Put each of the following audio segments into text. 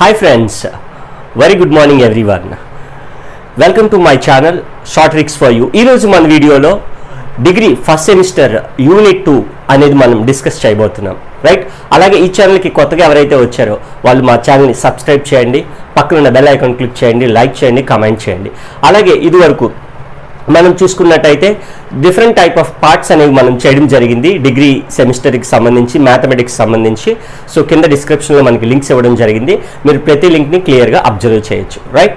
Hi friends very good morning everyone welcome to my channel short tricks for you ఈరోజు మన వీడియోలో degree first semester unit two అనేది మనం discuss చేయబోతున్నాం right అలాగే ఈ ఛానల్కి కొత్తగా ఎవరైతే వచ్చారో వాళ్ళు మా ఛానల్ని సబ్స్క్రైబ్ చేయండి పక్కన ఉన్న బెల్ ఐకాన్ క్లిక్ చేయండి లైక్ చేయండి కమెంట్ చేయండి అలాగే ఇదివరకు మనం చూసుకున్నట్టయితే డిఫరెంట్ టైప్ ఆఫ్ పార్ట్స్ అనేవి మనం చేయడం జరిగింది డిగ్రీ సెమిస్టర్కి సంబంధించి మ్యాథమెటిక్స్ సంబంధించి సో కింద డిస్క్రిప్షన్లో మనకి లింక్స్ ఇవ్వడం జరిగింది మీరు ప్రతి లింక్ని క్లియర్గా అబ్జర్వ్ చేయొచ్చు రైట్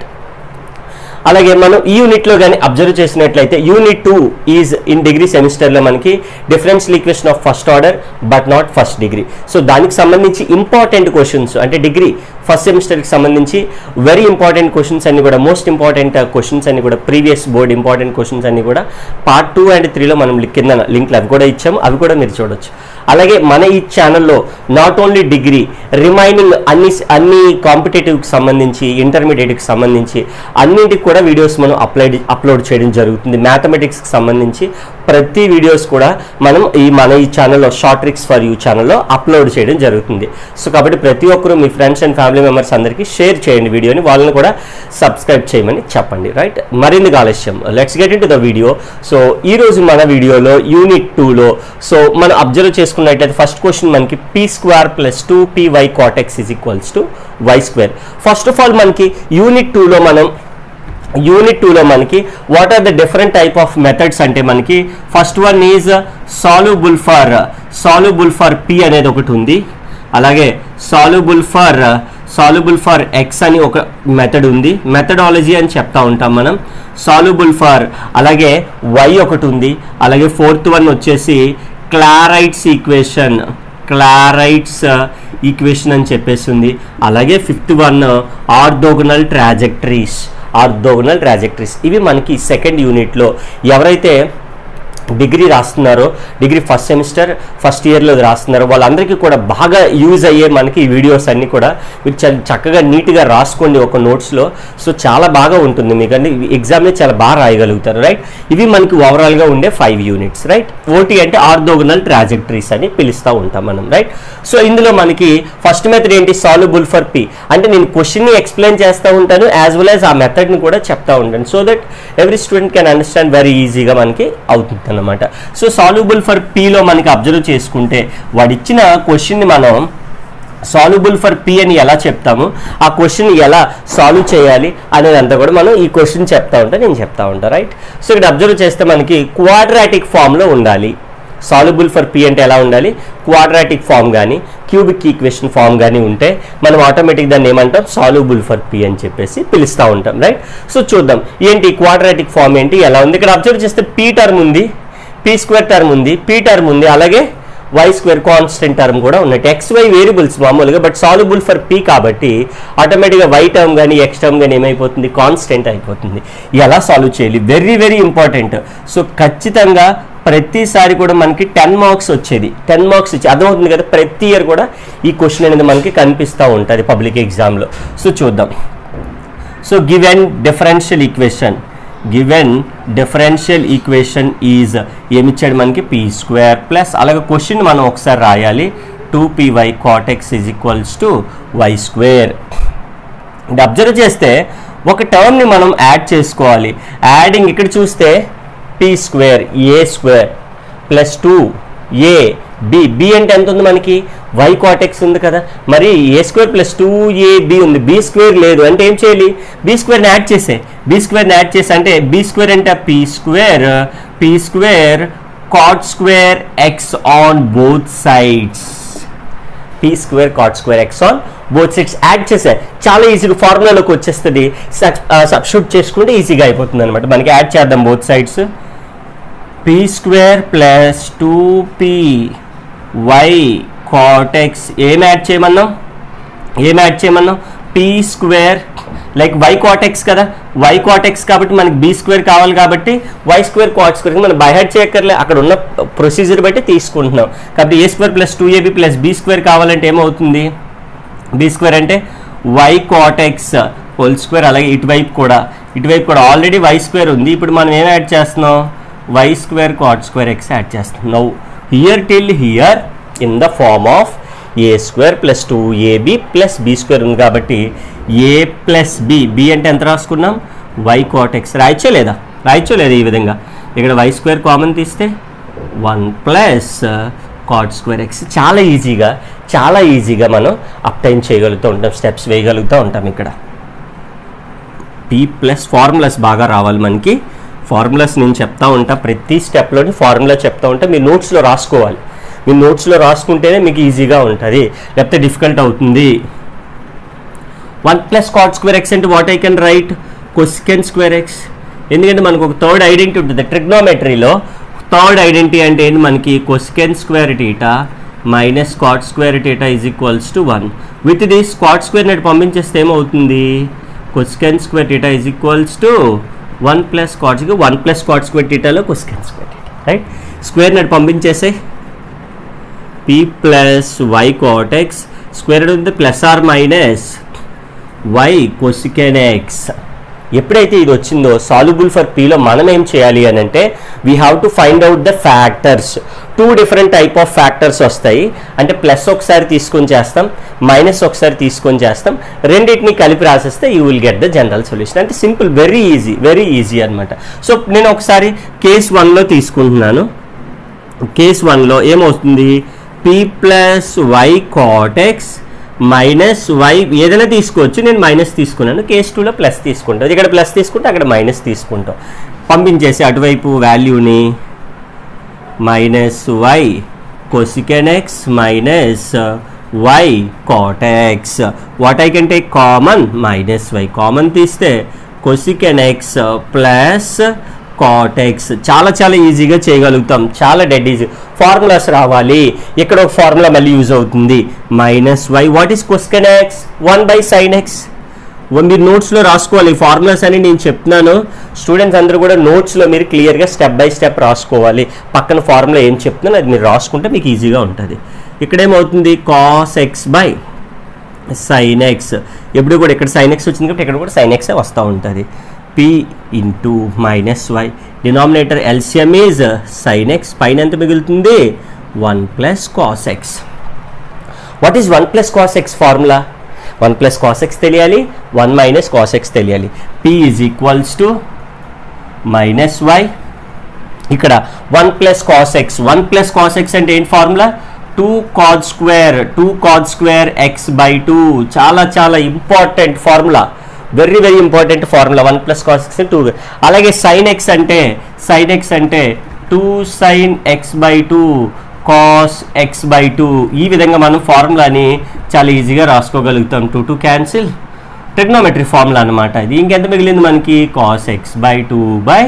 అలాగే మనం ఈ యూనిట్లో కానీ అబ్జర్వ్ చేసినట్లయితే unit two is in degree సెమిస్టర్లో మనకి differential equation of first order but not first degree so దానికి సంబంధించి ఇంపార్టెంట్ క్వశ్చన్స్ అంటే డిగ్రీ ఫస్ట్ సెమిస్టర్కి సంబంధించి వెరీ ఇంపార్టెంట్ క్వశ్చన్స్ అన్ని కూడా మోస్ట్ ఇంపార్టెంట్ క్వశ్చన్స్ అన్ని కూడా ప్రీవియస్ బోర్డ్ ఇంపార్టెంట్ క్వశ్చన్స్ అన్ని కూడా పార్ట్ టూ అండ్ త్రీలో మనం లి- కింద లింక్లు అవి కూడా ఇచ్చాము అవి కూడా మీరు చూడొచ్చు అలాగే మన ఈ ఛానల్లో నాట్ ఓన్లీ డిగ్రీ రిమైనింగ్ అన్ని అన్ని కాంపిటేటివ్కి సంబంధించి ఇంటర్మీడియట్కి సంబంధించి అన్నింటికి కూడా వీడియోస్ మనం అప్లోడ్ అప్లోడ్ చేయడం జరుగుతుంది మ్యాథమెటిక్స్కి సంబంధించి ప్రతి వీడియోస్ కూడా మనం ఈ మన ఈ ఛానల్లో షార్ట్ ట్రిక్స్ ఫర్ యూ ఛానల్లో అప్లోడ్ చేయడం జరుగుతుంది సో కాబట్టి ప్రతి ఒక్కరూ మీ ఫ్రెండ్స్ అండ్ ఫ్యామిలీ మెంబర్స్ అందరికీ షేర్ చేయండి వీడియోని వాళ్ళని కూడా సబ్స్క్రైబ్ చేయమని చెప్పండి రైట్ మరిన్ని ఆలస్యం let's get into the video so ఈ రోజు మన వీడియోలో యూనిట్ టూలో సో మనం అబ్జర్వ్ చేసుకున్నట్టయితే ఫస్ట్ క్వశ్చన్ మనకి p square plus two p y cot x is equals to y square first of all మనకి యూనిట్ టూలో మనం యూనిట్ టూలో మనకి what are the different type of methods అంటే మనకి first one is solvable for solvable for p అనేది ఒకటి ఉంది అలాగే solvable for solvable for x అని ఒక మెథడ్ ఉంది మెథడాలజీ అని చెప్తా ఉంటాం మనం సాల్యుబుల్ ఫర్ అలాగే వై ఒకటి ఉంది అలాగే ఫోర్త్ వన్ వచ్చేసి క్లారైట్స్ ఈక్వేషన్ క్లారైట్స్ ఈక్వేషన్ అని చెప్పేసి ఉంది అలాగే fifth one orthogonal trajectories orthogonal trajectories ఇవి మనకి సెకండ్ యూనిట్లో ఎవరైతే డిగ్రీ రాస్తున్నారో డిగ్రీ ఫస్ట్ సెమిస్టర్ ఫస్ట్ ఇయర్లో రాస్తున్నారో వాళ్ళందరికీ కూడా బాగా యూజ్ అయ్యే మనకి ఈ వీడియోస్ అన్నీ కూడా మీరు చాలా చక్కగా నీట్గా రాసుకోండి ఒక నోట్స్లో సో చాలా బాగా ఉంటుంది మీకు అంటే ఎగ్జామ్ని చాలా బాగా రాయగలుగుతారు రైట్ ఇవి మనకి ఓవరాల్గా ఉండే ఫైవ్ యూనిట్స్ రైట్ ఓటీ అంటే ఆర్థోగనల్ ట్రాజెక్టరీస్ అని పిలుస్తూ ఉంటాం మనం రైట్ సో ఇందులో మనకి ఫస్ట్ మెథడ్ ఏంటి సాల్యుబుల్ ఫర్ పి అంటే నేను క్వశ్చన్ని ఎక్స్ప్లెయిన్ చేస్తూ ఉంటాను యాజ్ వెల్ యాజ్ ఆ మెథడ్ని కూడా చెప్తా ఉంటాను so that every student can understand very ఈజీగా మనకి అవుతుంది అనమాట సో సాల్యుబుల్ ఫర్ పీలో మనకి అబ్జర్వ్ చేసుకుంటే వాడు ఇచ్చిన క్వశ్చన్ని మనం సాల్యుబుల్ ఫర్ పి అని ఎలా చెప్తాము ఆ క్వశ్చన్ ఎలా సాల్వ్ చేయాలి అనేది అంతా కూడా మనం ఈ క్వశ్చన్ చెప్తా ఉంటా నేను చెప్తా ఉంటా రైట్ సో ఇక్కడ అబ్జర్వ్ చేస్తే మనకి క్వాడ్రాటిక్ ఫామ్లో ఉండాలి సాల్యుబుల్ ఫర్ పి అంటే ఎలా ఉండాలి క్వాడ్రాటిక్ ఫామ్ కానీ క్యూబిక్ ఈక్వేషన్ ఫామ్ కానీ ఉంటే మనం ఆటోమేటిక్ దాన్ని ఏమంటాం సాల్యుబుల్ ఫర్ పి అని చెప్పేసి పిలుస్తూ ఉంటాం రైట్ సో చూద్దాం ఏంటి క్వాడ్రాటిక్ ఫామ్ ఏంటి ఎలా ఉంది ఇక్కడ అబ్జర్వ్ చేస్తే పీ టర్మ్ ఉంది పీ స్క్వేర్ టర్మ్ ఉంది పీ టర్మ్ ఉంది అలాగే వై స్క్వేర్ కాన్స్టెంట్ టర్మ్ కూడా ఉన్నట్టు ఎక్స్ వై వేరియబుల్స్ మామూలుగా బట్ సాల్యుబుల్ ఫర్ పీ కాబట్టి ఆటోమేటిక్గా వై టర్మ్ కానీ ఎక్స్ టర్మ్ కానీ ఏమైపోతుంది కాన్స్టెంట్ అయిపోతుంది ఎలా సాల్వ్ చేయాలి వెరీ వెరీ ఇంపార్టెంట్ సో ఖచ్చితంగా ప్రతిసారి కూడా మనకి టెన్ మార్క్స్ వచ్చేది టెన్ మార్క్స్ వచ్చి అర్థమవుతుంది కదా ప్రతి ఇయర్ కూడా ఈ క్వశ్చన్ అనేది మనకి కనిపిస్తూ ఉంటుంది పబ్లిక్ ఎగ్జామ్లో సో చూద్దాం so given differential equation given differential equation is ఏమిచ్చాడు మనకి పీ స్క్వేర్ ప్లస్ అలాగే క్వశ్చన్ మనం ఒకసారి రాయాలి two p y cot x is equals to y square ఇది అబ్జర్వ్ చేస్తే ఒక టర్మ్ని మనం యాడ్ చేసుకోవాలి యాడింగ్ ఇక్కడ చూస్తే p square a square plus two a b b అంటే ఎంత ఉంది మనకి వై కాటెక్స్ ఉంది కదా మరి a square plus two a b ఉంది బి స్క్వేర్ లేదు అంటే ఏం చేయాలి బి స్క్వేర్ని యాడ్ చేసే బి స్క్వేర్ని యాడ్ చేసి అంటే బి స్క్వేర్ అంటే P square P square cot square x on both sides p square cot square x on both sides add చేసే చాలా ఈజీగా ఫార్ములాలోకి వచ్చేస్తుంది సబ్స్టిట్యూట్ చేసుకుంటే ఈజీగా అయిపోతుంది అనమాట మనకి యాడ్ చేద్దాం both sides p square plus two p y cot x ఏం యాడ్ చేయమన్నాం ఏం యాడ్ చేయమన్నాం p square like y cot x కదా వై కాటెక్స్ కాబట్టి మనకి బీ స్క్వేర్ కావాలి కాబట్టి వై స్క్వేర్ కాట్ స్క్వేర్ మనం బై హెడ్ చేయక్కర్లే అక్కడ ఉన్న ప్రొసీజర్ బట్టి తీసుకుంటున్నాం కాబట్టి a square plus two a b plus b square కావాలంటే ఏమవుతుంది బీ స్క్వేర్ అంటే వై కాటెక్స్ హోల్ స్క్వేర్ అలాగే ఇటువైపు కూడా ఇటువైపు కూడా ఆల్రెడీ వై స్క్వేర్ ఉంది ఇప్పుడు మనం ఏం యాడ్ చేస్తున్నాం y square cot square x add చేస్తున్నాం now here till here in the form of a square plus two a b plus b square ఉంది కాబట్టి ఏ ప్లస్ బి బి అంటే ఎంత రాసుకున్నాం వై కాట్ ఎక్స్ రాయచ్చో లేదా రాయచ్చో లేదా ఈ విధంగా ఇక్కడ వై స్క్వేర్ కామన్ తీస్తే one plus cot square x చాలా ఈజీగా చాలా ఈజీగా మనం అప్టైన్ చేయగలుగుతూ ఉంటాం స్టెప్స్ వేయగలుగుతూ ఉంటాం ఇక్కడ పీ ప్లస్ ఫార్ములాస్ బాగా రావాలి మనకి ఫార్ములాస్ నేను చెప్తా ఉంటా ప్రతి స్టెప్లోని ఫార్ములా చెప్తా ఉంటా మీ నోట్స్లో రాసుకోవాలి మీ నోట్స్లో రాసుకుంటేనే మీకు ఈజీగా ఉంటుంది లేకపోతే డిఫికల్ట్ అవుతుంది one plus cot square x అంటే what I can write cosec square x ఎందుకంటే మనకు ఒక థర్డ్ ఐడెంటిటీ ఉంటుంది ట్రిగ్నోమెట్రీలో థర్డ్ ఐడెంటిటీ అంటే ఏంటి మనకి cosec square theta minus cot square theta is equals to one with this cot square నెట్ పంపించేస్తే ఏమవుతుంది cosec square theta is equals to one plus cot one plus cot square టీటాలో cosec square theta right square నెట్ పంపించేసే p plus y cot x square ఉంది plus or minus y cosec x ఎప్పుడైతే ఇది వచ్చిందో సాల్యుబుల్ ఫర్ పీలో మనం ఏం చేయాలి అని అంటే we have to find out the factors two different type of factors వస్తాయి అంటే ప్లస్ ఒకసారి తీసుకొని చేస్తాం మైనస్ ఒకసారి తీసుకొని చేస్తాం రెండింటిని కలిపి రాసేస్తే you will get the general solution అంటే simple very easy very easy అనమాట సో నేను ఒకసారి కేస్ వన్లో తీసుకుంటున్నాను కేస్ వన్లో ఏమవుతుంది p plus y cot x minus y ఏదైనా తీసుకోవచ్చు నేను మైనస్ తీసుకున్నాను కేస్ టూలో ప్లస్ తీసుకుంటాను ఇక్కడ ప్లస్ తీసుకుంటే అక్కడ మైనస్ తీసుకుంటాం పంపించేసి అటువైపు వాల్యూని minus y cosec x minus y cot x what I can take common minus y common తీస్తే కొసికెన్ ఎక్స్ ప్లస్ కాటెక్స్ చాలా చాలా ఈజీగా చేయగలుగుతాం చాలా డెడ్ ఈజీ ఫార్ములాస్ రావాలి ఇక్కడ ఒక ఫార్ములా మళ్ళీ యూజ్ అవుతుంది minus y what is cosec x one by sine x మీరు నోట్స్లో రాసుకోవాలి ఫార్ములాస్ అని నేను చెప్తున్నాను స్టూడెంట్స్ అందరూ కూడా నోట్స్లో మీరు క్లియర్గా స్టెప్ బై స్టెప్ రాసుకోవాలి పక్కన ఫార్ములా ఏం చెప్తున్నాను అది మీరు రాసుకుంటే మీకు ఈజీగా ఉంటుంది ఇక్కడ ఏమవుతుంది cos x by sine x ఎప్పుడు కూడా ఇక్కడ సైన్ ఎక్స్ వచ్చింది కాబట్టి ఇక్కడ కూడా సైన్ ఎక్సే వస్తూ ఉంటుంది p into minus y denominator LCM is sine x పైన ఎంత మిగులుతుంది one plus cos x what is one plus cos x formula one plus cos x తెలియాలి వన్ మైనస్ కాస్ ఎక్స్ తెలియాలి p is equals to minus y ఇక్కడ one plus cos x one plus cos x అంటే ఏంటి formula two cos square two cos square x by two చాలా చాలా important formula very very important formula one plus cos x two అలాగే sine x అంటే sine x అంటే two sine x by two cos x by two ఈ విధంగా మనం ఫార్ములాని చాలా ఈజీగా రాసుకోగలుగుతాం two two cancel trigonometry formula అనమాట ఇది ఇంకెంత మిగిలింది మనకి cos x by two by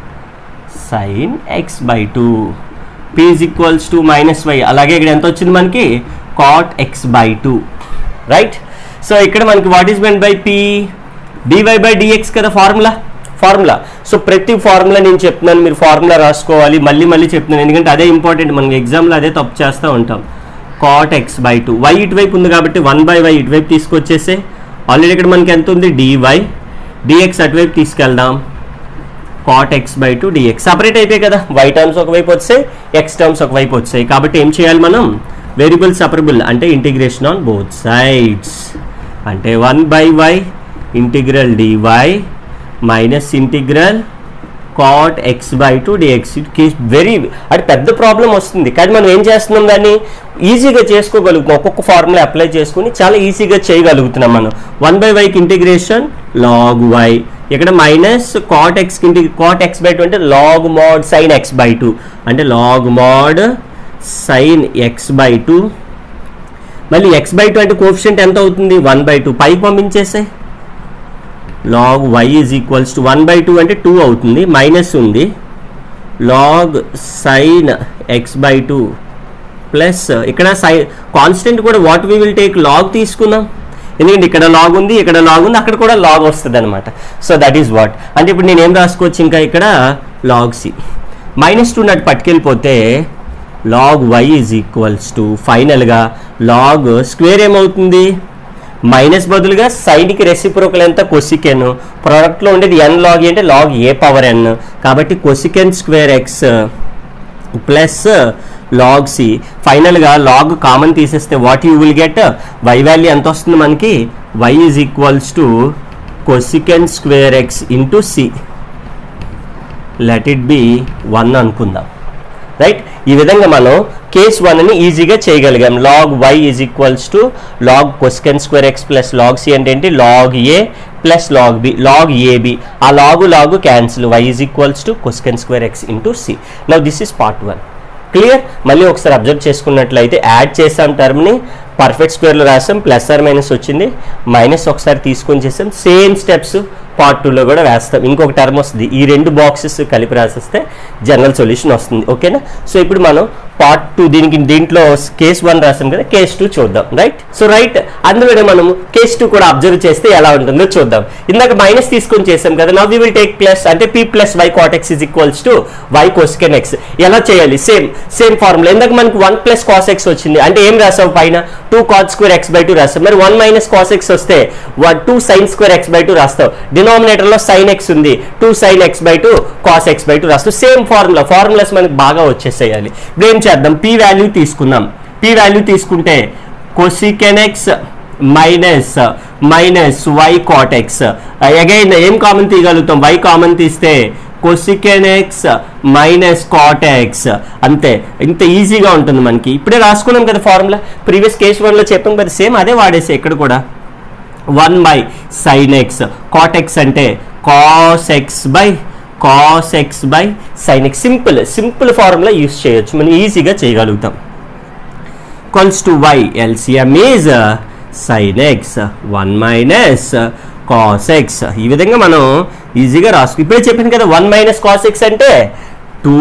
sine x by two P is equals to minus y అలాగే ఇక్కడ ఎంత వచ్చింది మనకి cot x by two right so ఇక్కడ మనకి వాట్ ఈస్ మెన్ by p dy by dx కదా ఫార్ములా ఫార్ములా సో ప్రతి ఫార్ములా నేను చెప్తున్నాను మీరు ఫార్ములా రాసుకోవాలి మళ్ళీ మళ్ళీ చెప్తున్నాను ఎందుకంటే అదే ఇంపార్టెంట్ మనకి ఎగ్జామ్లో అదే తప్పు చేస్తూ ఉంటాం cot x by two y ఇటువైపు ఉంది కాబట్టి వన్ బై వై ఇటువైపు తీసుకొచ్చేసే ఆల్రెడీ ఇక్కడ మనకి ఎంత ఉంది డివై డిఎక్స్ అటువైపు తీసుకెళ్దాం cot x by two dx separate అయిపోయాయి కదా వై టర్మ్స్ ఒకవైపు వచ్చాయి ఎక్స్ టర్మ్స్ ఒకవైపు వచ్చాయి కాబట్టి ఏం చేయాలి మనం వేరియబుల్ సపరబుల్ అంటే ఇంటిగ్రేషన్ ఆన్ బోత్ సైడ్స్ అంటే one by y integral dy minus integral cot x by two dx very అది పెద్ద ప్రాబ్లం వస్తుంది కానీ మనం ఏం చేస్తున్నాం దాన్ని ఈజీగా చేసుకోగలుగుతున్నాం ఒక్కొక్క ఫార్ములా అప్లై చేసుకుని చాలా ఈజీగా చేయగలుగుతున్నాం మనం వన్ బై వైకి ఇంటిగ్రేషన్ లాగ్ వై ఇక్కడ మైనస్ కాట్ ఎక్స్ ఇంటి కాట్ ఎక్స్ బై టూ అంటే log mod sine x by two అంటే log mod sine x by two మళ్ళీ ఎక్స్ బై టూ అంటే కోఫిషియంట్ ఎంత అవుతుంది వన్ బై టూ పైకి పంపించేసే log y is equals to one by two అంటే two అవుతుంది మైనస్ ఉంది log sine x by two plus ఇక్కడ సై కాన్స్టెంట్ కూడా what we will take log తీసుకుందాం ఎందుకంటే ఇక్కడ లాగ్ ఉంది ఇక్కడ లాగ్ ఉంది అక్కడ కూడా లాగ్ వస్తుంది అనమాట సో దట్ ఈస్ వాట్ అంటే ఇప్పుడు నేను ఏం రాసుకోవచ్చు ఇంకా ఇక్కడ లాగ్ సి మైనస్ టూ నటు పట్టుకెళ్ళిపోతే log y is equals to ఫైనల్గా లాగ్ స్క్వేర్ ఏమవుతుంది మైనస్ బదులుగా సైడ్కి రెసిప్రోకల్ ఎంత కొసికెన్ ప్రోడక్ట్లో ఉండేది ఎన్ లాగ్ అంటే లాగ్ ఏ పవర్ ఎన్ కాబట్టి cosec square x plus log c ఫైనల్గా లాగ్ కామన్ తీసేస్తే what you will get y value ఎంత వస్తుంది మనకి y is equals to cosec square x into c let it be one అనుకుందాం right ఈ విధంగా మనం కేస్ వన్ని ఈజీగా చేయగలిగాం log y is equals to log cosec square x plus log c అంటే ఏంటి లాగ్ ఏ plus log B log a b ఆ log log cancel y is equals to cosec square x into c now this is part one clear మళ్ళీ ఒకసారి observe చేసుకున్నట్లయితే add చేసాం టర్మ్ని perfect స్క్వేర్లో రాసాం plus or minus వచ్చింది మైనస్ ఒకసారి తీసుకొని చేసాం సేమ్ స్టెప్స్ పార్ట్ టూలో కూడా వేస్తాం ఇంకొక టర్మ్ వస్తుంది ఈ రెండు బాక్సెస్ కలిపి రాసేస్తే జనరల్ సొల్యూషన్ వస్తుంది ఓకేనా సో ఇప్పుడు మనం పార్ట్ టూ దీనికి దీంట్లో కేస్ వన్ రాసాం కదా కేస్ టూ చూద్దాం రైట్ సో రైట్ అందులోనే మనం కేస్ టూ కూడా అబ్జర్వ్ చేస్తే ఎలా ఉంటుందో చూద్దాం ఇందాక మైనస్ తీసుకొని చేసాం కదా now we will take plus అంటే p plus y cot x is equals to y cosec x ఎలా చేయాలి సేమ్ సేమ్ ఫార్ములా ఇందాక మనకు వన్ ప్లస్ కాస్ ఎక్స్ వచ్చింది అంటే ఏం రాసావు పైన two cot square x by two రాస్తావు మరి వన్ మైనస్ కాస్ ఎక్స్ వస్తే two sine square x by two రాస్తావు డినామినేటర్ లో సైన్ ఎక్స్ ఉంది two sine x by two cos x by two రాస్తావు సేమ్ ఫార్ములా ఫార్ములాస్ మనకి బాగా వచ్చేసేయాలి ఇప్పుడు ఏం చేద్దాం పీ వాల్యూ తీసుకుందాం పీ వాల్యూ తీసుకుంటే cosecant x minus minus y cot x again ఏం కామన్ తీయగలుగుతాం వై కామన్ తీస్తే cosec x minus cot x అంతే ఇంత ఈజీగా ఉంటుంది మనకి ఇప్పుడే రాసుకున్నాం కదా ఫార్ములా ప్రీవియస్ కేస్ వన్లో చెప్పాం కదా సేమ్ అదే వాడేసి ఇక్కడ కూడా one by sine x cot x అంటే cos x by cos x by sine x simple simple formula use చేయొచ్చు మనం ఈజీగా చేయగలుగుతాం equals to y LCM is sine x one minus cos x ఈ విధంగా మనం ఈజీగా రాసుకో ఇప్పుడే చెప్పింది కదా వన్ మైనస్ కాస్ ఎక్స్ అంటే two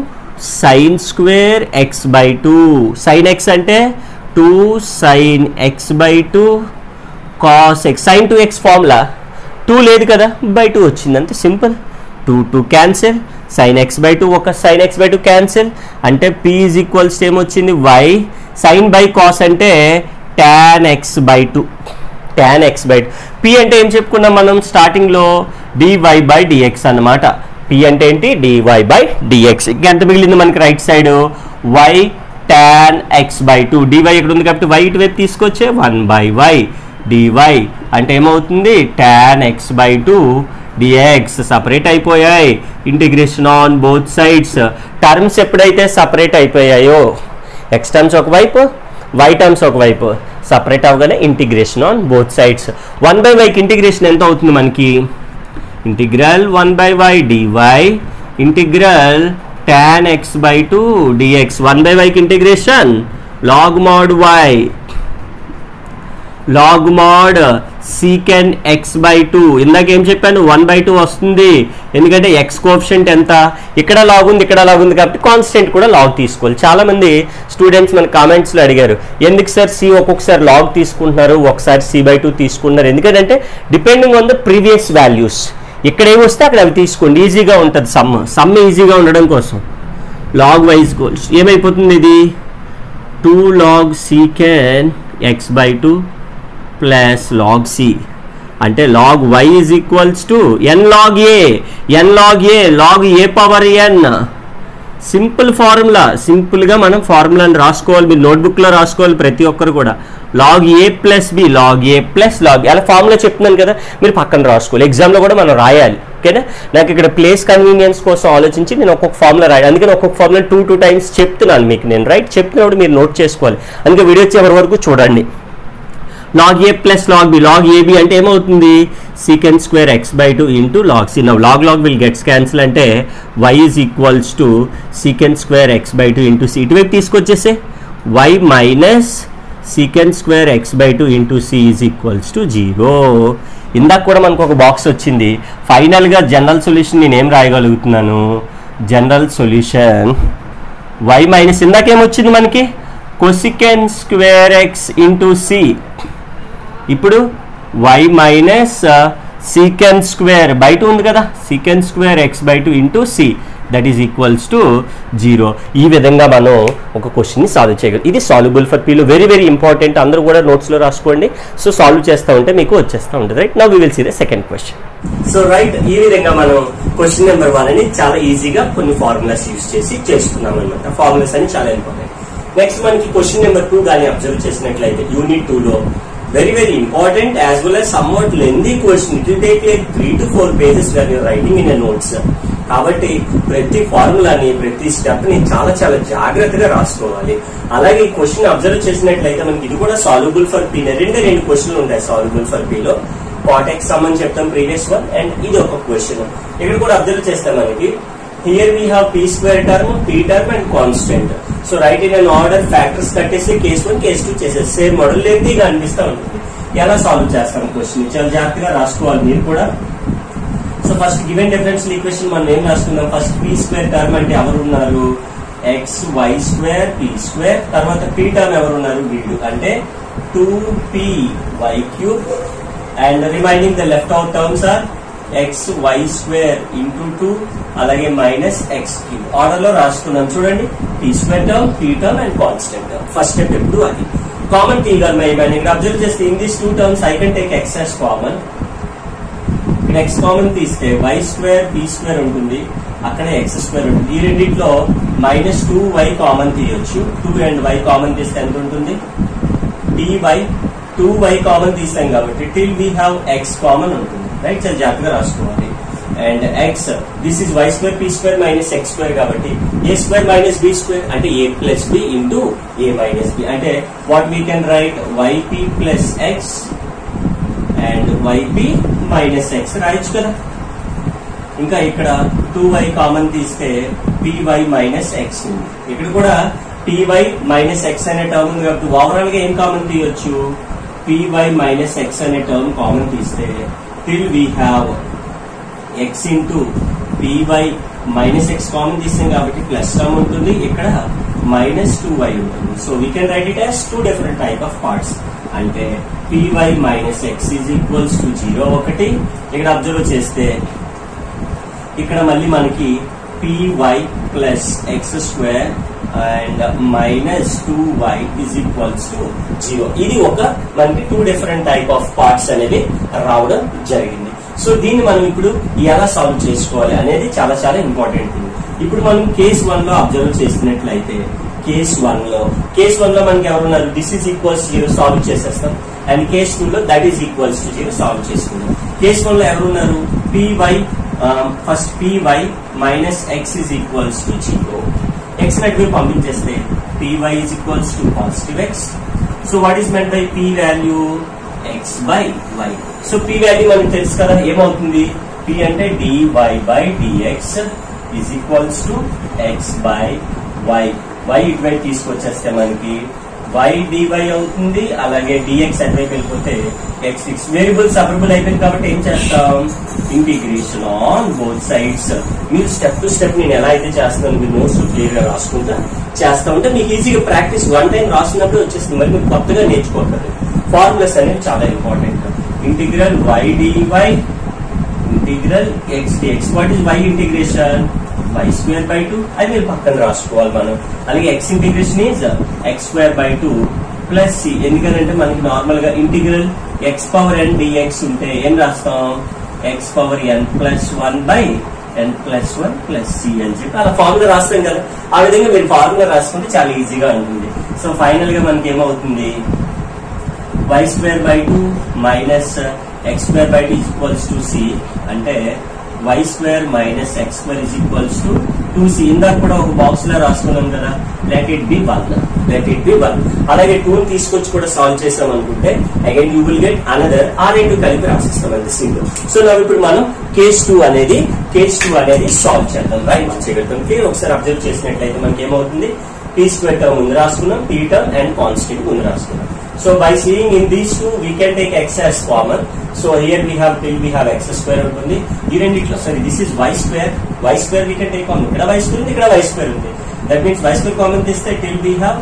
sine square x by two sine x అంటే two sine x by two cos x sine two X formula two లేదు కదా బై టూ వచ్చింది అంతే simple two two cancel sine x by two ఒక sine x by two cancel అంటే p is equals ఏమొచ్చింది y sine by cos అంటే tan x by two tan x by two p అంటే ఏం చెప్పుకున్నాం మనం స్టార్టింగ్లో డివై బై డిఎక్స్ అన్నమాట పి అంటే ఏంటి డివై బై డిఎక్స్ ఇంకెంత మిగిలింది మనకి right side y tan x by two dy ఇక్కడ ఉంది కాబట్టి వై ఇటువైపు తీసుకొచ్చే వన్ బై వై డివై అంటే ఏమవుతుంది tan x by two dx separate అయిపోయాయి integration on both sides terms ఎప్పుడైతే సపరేట్ అయిపోయాయో ఎక్స్ టర్మ్స్ ఒకవైపు వై టర్మ్స్ ఒకవైపు సపరేట్ అవగానే integration on both sides one by వైకి ఇంటిగ్రేషన్ ఎంత అవుతుంది మనకి integral one by y dy integral tan x by two dx one by వైకి integration log mod y log mod secant x by two ఇందాక ఏం చెప్పాను one by two వస్తుంది ఎందుకంటే ఎక్స్ కోఫిషియంట్ ఎంత ఇక్కడ లాగ్ ఉంది ఇక్కడ లాగ్ ఉంది కాబట్టి కాన్స్టెంట్ కూడా లాగ్ తీసుకోవాలి చాలా మంది స్టూడెంట్స్ మన కామెంట్స్లో అడిగారు ఎందుకు సార్ సి ఒక్కొక్కసారి లాగ్ తీసుకుంటున్నారు ఒకసారి సి బై టూ తీసుకుంటున్నారు ఎందుకంటే depending on the previous values ఇక్కడ ఏమి వస్తే అక్కడ అవి తీసుకోండి ఈజీగా ఉంటుంది సమ్ సమ్ ఈజీగా ఉండడం కోసం లాగ్ వైజ్ గోల్స్ ఏమైపోతుంది ఇది two log secant x by two plus log c అంటే log y is equals to n log a n log a log a power n simple formula సింపుల్గా మనం ఫార్ములాని రాసుకోవాలి మీరు నోట్బుక్లో రాసుకోవాలి ప్రతి ఒక్కరు కూడా లాగ్ ఏ ప్లస్ బి లాగ్ ఏ ప్లస్ లాగ్ అలా ఫార్ములా చెప్తున్నాను కదా మీరు పక్కన రాసుకోవాలి ఎగ్జామ్లో కూడా మనం రాయాలి ఓకేనా నాకు ఇక్కడ ప్లేస్ కన్వీనియన్స్ కోసం ఆలోచించి నేను ఒక్కొక్క ఫార్ములా రాయాలి అందుకని ఒక్కొక్క ఫార్ములా టూ టూ టైమ్స్ చెప్తున్నాను మీకు నేను రైట్ చెప్తున్నప్పుడు మీరు నోట్ చేసుకోవాలి అందుకే వీడియో చివరి వరకు చూడండి లాగ్ ఏ plus log B log ab అంటే ఏమవుతుంది secant square x by two into log c now log log will gets cancel అంటే y is equals to secant square x by two into c ఇటువైపు తీసుకొచ్చేసే y minus secant square x by two into c is equals to zero ఇందాక కూడా మనకు ఒక box వచ్చింది ఫైనల్గా general solution నేను ఏం రాయగలుగుతున్నాను జనరల్ సొల్యూషన్ వై మైనస్ ఇందాకేమొచ్చింది మనకి cosec square x into c ఇప్పుడు y minus secant square by two ఉంది కదా secant square x by two into c that is equals to zero ఈ విధంగా మనం ఒక క్వశ్చన్ని సాల్వ్ చేయగలం ఇది సాల్యుబుల్ ఫర్ పీలో వెరీ వెరీ ఇంపార్టెంట్ అందరూ కూడా నోట్స్లో రాసుకోండి సో సాల్వ్ చేస్తూ ఉంటే మీకు వచ్చేస్తూ ఉంటుంది right now we will see the second question so right ఈ విధంగా మనం క్వశ్చన్ నెంబర్ వన్ అని చాలా ఈజీగా కొన్ని ఫార్ములాస్ యూస్ చేసి చేసుకున్నాం అనమాట ఫార్ములాస్ అని చాలా ఇంపార్టెంట్ నెక్స్ట్ మనకి క్వశ్చన్ నెంబర్ టూ కానీ అబ్జర్వ్ చేసినట్లయితే యూనిట్ టూ లో very very important as well as somewhat lengthy question it will take like three to four pages when you're writing in a notes కాబట్టి ప్రతి ఫార్ములాని ప్రతి step ని చాలా చాలా జాగ్రత్తగా రాసుకోవాలి అలాగే ఈ క్వశ్చన్ అబ్జర్వ్ చేసినట్లయితే మనకి ఇది కూడా సాల్యుబుల్ ఫర్ పీ రెండే రెండు క్వశ్చన్లు ఉంటాయి సాల్యుబుల్ ఫర్ పీలో కాటెక్స్ అని చెప్తాం ప్రీవియస్ వన్ అండ్ ఇది ఒక క్వశ్చన్ ఇక్కడ కూడా అబ్జర్వ్ చేస్తాం మనకి here we have p square term p term and constant so right in an order factors కట్టేసి కేస్ వన్ కేస్ టూ చేసేసి సేమ్ మోడల్ లెంతీగా అనిపిస్తూ ఉంటుంది ఎలా సాల్వ్ చేస్తాం క్వశ్చన్ చాలా జాగ్రత్తగా రాసుకోవాలి మీరు కూడా so first given differential equation మనం ఏం రాసుకుందాం ఫస్ట్ పీ స్క్వేర్ టర్మ్ అంటే ఎవరు ఉన్నారు x why square P square తర్వాత పీ టర్మ్ ఎవరు ఉన్నారు వీళ్ళు అంటే two p y cube and remaining the left out terms are x why square into two అలాగే మైనస్ ఎక్స్ క్యూబ్ ఆర్డర్ లో రాసుకున్నాం చూడండి p square term p term and constant term first step ఎప్పుడు అది కామన్ తీయగలమా ఇక్కడ observe చేస్తే in these two terms I can take x as common ఇక్కడ ఎక్స్ కామన్ తీస్తే వై స్క్వేర్ పీ స్క్వేర్ ఉంటుంది అక్కడ ఎక్స్ స్క్వేర్ ఉంటుంది ఈ రెండింటిలో మైనస్ టూ వై కామన్ తీయొచ్చు టూ అండ్ వై కామన్ తీస్తే ఎంత ఉంటుంది టీ వై టూ వై కామన్ తీసాం కాబట్టి till we have x common ఉంటుంది రైట్ చాలా జాగ్రత్తగా రాసుకోవాలి and x this is y square P square minus x square కాబట్టి a square minus b square అంటే a plus b into a minus b అంటే what we can write yp plus x and yp minus x రాయొచ్చు కదా ఇంకా ఇక్కడ two y common తీస్తే py minus x ఉంది ఇక్కడ కూడా పీవై మైనస్ ఎక్స్ అనే టర్మ్ ఉంది కాబట్టి ఓవరాల్ గా ఏం కామన్ తీయొచ్చు పీవై మైనస్ ఎక్స్ అనే టర్మ్ కామన్ తీస్తే till we have x into py minus x common తీస్తాం కాబట్టి ప్లస్ టర్మ్ ఉంటుంది ఇక్కడ మైనస్ టూ వై ఉంటుంది so we can write it as two different type of parts అంటే py minus x is equals to zero ఒకటి ఇక్కడ observe చేస్తే ఇక్కడ మళ్ళీ మనకి py plus x square and minus two y is equals to zero ఇది ఒక మనకి two different type of parts అనేవి రావడం జరిగింది సో దీన్ని మనం ఇప్పుడు ఎలా సాల్వ్ చేసుకోవాలి అనేది చాలా చాలా ఇంపార్టెంట్ థింగ్ ఇప్పుడు మనం కేస్ వన్ లో అబ్జర్వ్ చేసినట్లయితే కేస్ వన్ లో కేస్ వన్ లో మనకి ఎవరున్నారు this is equals zero solve చేసేస్తాం అండ్ కేస్ టూ లో that is equals to zero solve చేసుకుందాం కేస్ వన్ లో ఎవరున్నారు py first py minus x is equals to zero x నెట్ మీరు పంపించేస్తే py is equals to positive x so what is మెన్ by p value x by y so p value మనకు తెలుసు కదా ఏమవుతుంది పి అంటే dy by dx is equals to x by y y ఇటువైపు తీసుకొచ్చేస్తే మనకి వై డివై అవుతుంది అలాగే డిఎక్స్ అటువైపు వెళ్ళిపోతే ఎక్స్ సిక్స్ వేరియబుల్ సపరబుల్ అయిపోయింది కాబట్టి ఏం చేస్తాం ఇంటిగ్రేషన్ ఆన్ బోత్ సైడ్స్ మీరు స్టెప్ టు స్టెప్ నేను ఎలా అయితే చేస్తున్నాను మీరు నోట్స్ క్లియర్ గా రాసుకుంటా చేస్తా ఉంటే మీకు ఈజీగా ప్రాక్టీస్ వన్ టైం రాసినప్పుడు వచ్చేస్తుంది మరి మీరు కొత్తగా నేర్చుకోవట్లేదు ఫార్ములాస్ అనేవి చాలా important integral y dy integral x dx what is y integration y square by two అది మీరు పక్కన రాసుకోవాలి మనం అలాగే x integration is x square by two plus c ఎందుకంటే మనకి నార్మల్ గా integral x power n dx ఉంటే ఏం రాస్తాం x power n plus one by n plus one plus c అని చెప్పి అలా ఫార్ములా రాస్తాం కదా ఆ విధంగా మీరు ఫార్ములా రాసుకుంటే చాలా ఈజీగా ఉంటుంది సో ఫైనల్ గా మనకి ఏమవుతుంది y square by two minus x square by two equals to c అంటే y square minus x square is equals to two c ఇందాక కూడా ఒక బాక్స్ లో రాసుకున్నాం కదా let it be one let it be one అలాగే two తీసుకొచ్చి కూడా సాల్వ్ చేసాం అనుకుంటే again you will get another ఆ రెండు కలిపి రాసిస్తాం అంతే సింపుల్ సో నా ఇప్పుడు మనం కేస్ టూ అనేది కేస్ టూ అనేది సాల్వ్ చేద్దాం రైట్ చేయగలుగుతాం క్లియర్ ఒకసారి అబ్జర్వ్ చేసినట్లయితే మనకి ఏమవుతుంది పీ స్క్వేర్ టర్మ్ ముందు రాసుకున్నాం పీ టర్మ్ అండ్ కాన్స్టెంట్ ముందు రాసుకున్నాం so by seeing in these two we can take x as common so here we have till we have x square ఉంటుంది ఈ రెండిట్లో sorry this is y square y square we can take common ఇక్కడ y square ఉంది ఇక్కడ y square ఉంది that means y square common తీస్తే till we have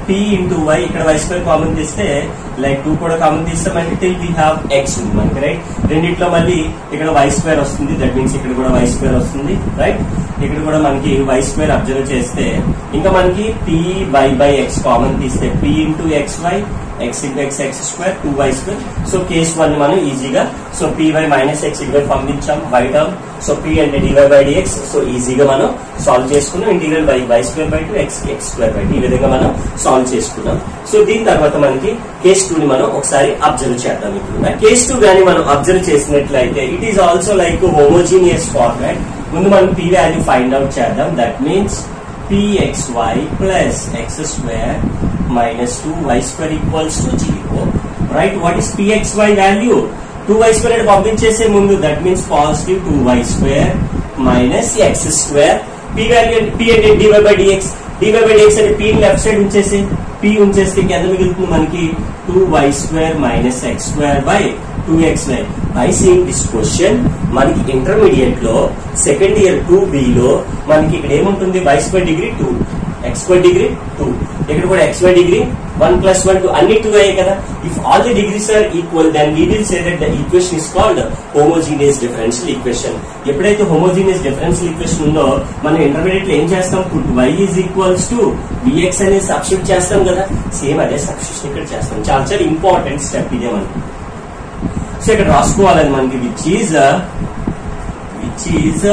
p into y ఇక్కడ y square common తీస్తే లైక్ టూ కూడా common తీస్తామంటే till we have x ఉంది మనకి రైట్ రెండిట్లో మళ్ళీ ఇక్కడ వై స్క్వేర్ వస్తుంది దట్ మీన్స్ ఇక్కడ కూడా వై స్క్వేర్ వస్తుంది రైట్ ఇక్కడ కూడా మనకి వై స్క్వేర్ అబ్జర్వ్ చేస్తే ఇంకా మనకి p y by x common తీస్తే p into x y x into x x square two y square so case one మనం ఈజీగా so p y minus x ఇక్కడ పంపించాం బై టర్మ్ సో పీ అంటే dy by dx so ఈజీగా మనం solve చేసుకున్నాం integral by y square by two x x square by ఈ విధంగా మనం సాల్వ్ చేసుకున్నాం సో దీని తర్వాత మనకి కేస్ టూ ని మనం ఒకసారి అబ్జర్వ్ చేద్దాం ఇప్పుడు కేస్ టూ గానీ మనం అబ్జర్వ్ చేసినట్లయితే it is also like homogeneous format ముందు మనం పీ వాల్యూ ఫైండ్ అవుట్ చేద్దాం that means pxy plus x square minus 2y square equals to 0 right what is pxy value 2y square అంటే పంపించేసే ముందు that means positive 2y square minus x square p value p అంటే dy by dx dy by dx అంటే p ని left side ఉంచేసి p ఉంచేస్తే కింద మిగులుతుంది మనకి 2y square minus x square by 2xy by seeing this question మనకి intermediate లో సెకండ్ ఇయర్ టూ బి లో మనకి ఇక్కడ ఏముంటుంది y square degree two x square degree two ఇక్కడ కూడా x y degree one plus one two అన్ని two అయ్యాయి కదా if all the degrees are equal then we will say that the equation is called homogeneous differential equation ఎప్పుడైతే homogeneous differential equation ఉందో మనం intermediate లో ఏం చేస్తాం put why is equals to vx అనేది సబ్స్టిట్యూట్ చేస్తాం కదా సేమ్ అదే సబ్స్టిట్యూషన్ ఇక్కడ చేస్తాం చాలా చాలా ఇంపార్టెంట్ స్టెప్ ఇదే మనకి సో ఇక్కడ రాసుకోవాలని మనకి which is which is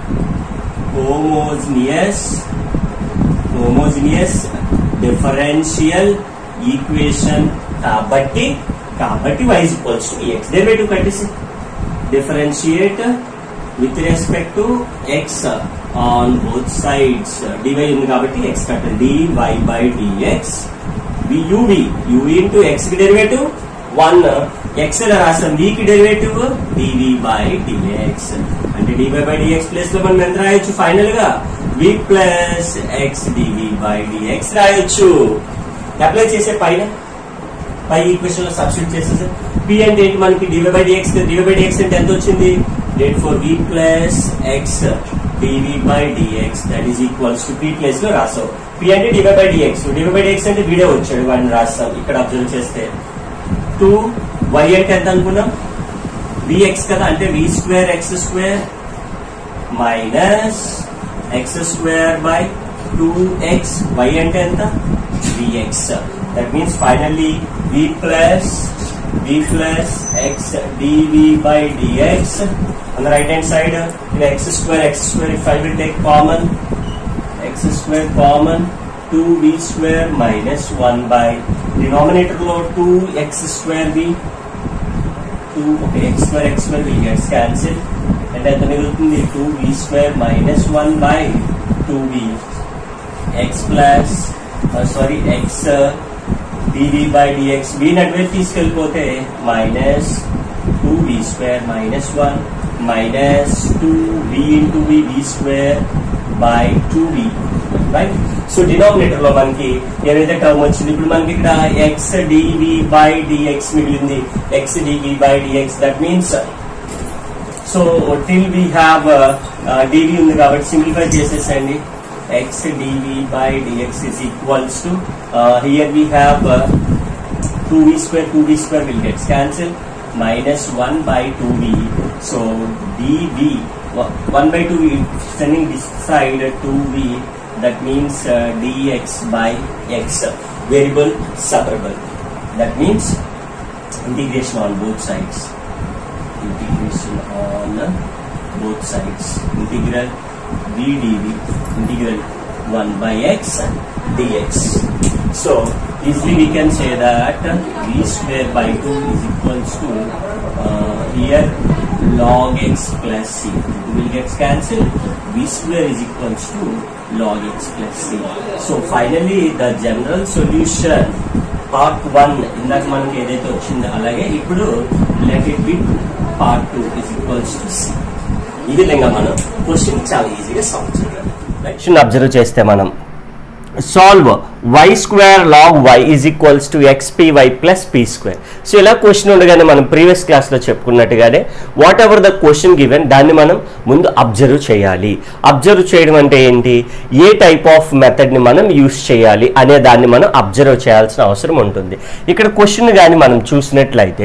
homogeneous homogeneous differential equation కాబట్టి కాబట్టి y is equals to x derivative కట్టేసి differentiate with respect to x on both sides dy ఉంది కాబట్టి x కట్టండి dy by dx uv uv into x కి derivative one x లో రాసాం v కి డెరివేటివ్ dv బై dx అంటే dy by dx place లో మనం ఎంత రాయొచ్చు ఫైనల్ గా v plus x dv by dx రాయొచ్చు అప్లై చేసే పైన పై ఈక్వేషన్ లో సబ్స్టిట్యూట్ చేసేసి p అంటే ఏంటి మనకి dv by dx dv by dx అంటే ఎంత వచ్చింది date for v plus x dv by dx that is equals to p place లో రాసావు p అంటే dv by dx dv by dx అంటే వీడే వచ్చాడు వాడిని రాస్తాం ఇక్కడ అబ్జర్వ్ చేస్తే టూ వై అంటే ఎంత అనుకున్నాం విఎక్స్ కదా అంటే v square x square minus x square by two x y అంటే ఎంత vx that means finally v plus v plus x dv by dx on the right hand side in x square x square if I will take common x square common 2v square minus 1 by denominator లో 2x square v 2 okay x square x square will get cancelled and ఎంత మిగులుతుంది 2v square minus 1 by 2v x plus uh, sorry x uh, dv by dx v నటువైపు తీసుకెళ్ళిపోతే minus two v స్క్వేర్ minus one minus two v into v v స్క్వేర్ by two v right so denominator లో మనకి ఏదైతే term వచ్చింది ఇప్పుడు మనకి ఇక్కడ ఎక్స్ డివి బై డిఎక్స్ మిగిలింది x dv by dx that means so till we have dv ఉంది కాబట్టి సింప్లిఫై చేసేసండి x dv by dx is equals to here we have two v square two v square will gets cancel minus one by two v so dv one by two v sending this side two v that means uh, dx by x variable separable that means integration on both sides integration on both sides integral v dv integral 1 by x dx so easily we can say that v square by 2 is equals to uh, here log x plus c it will get cancelled v square is equals to log x plus c. So finally the general solution part 1 ఇందాక మనకి ఏదైతే వచ్చిందో అలాగే ఇప్పుడు let it be part two is equals to C ఈ విధంగా మనం question చాలా ఈజీగా సాల్వ్ చేయగలం క్వశ్చన్ అబ్జర్వ్ చేస్తే మనం solve y square log y is equals to x y plus p square so ఇలా క్వశ్చన్ ఉండగానే మనం ప్రీవియస్ క్లాస్లో చెప్పుకున్నట్టుగానే whatever the question given దాన్ని మనం ముందు అబ్జర్వ్ చేయాలి అబ్జర్వ్ చేయడం అంటే ఏంటి ఏ టైప్ ఆఫ్ మెథడ్ని మనం యూస్ చేయాలి అనే దాన్ని మనం అబ్జర్వ్ చేయాల్సిన అవసరం ఉంటుంది ఇక్కడ క్వశ్చన్ కానీ మనం చూసినట్లయితే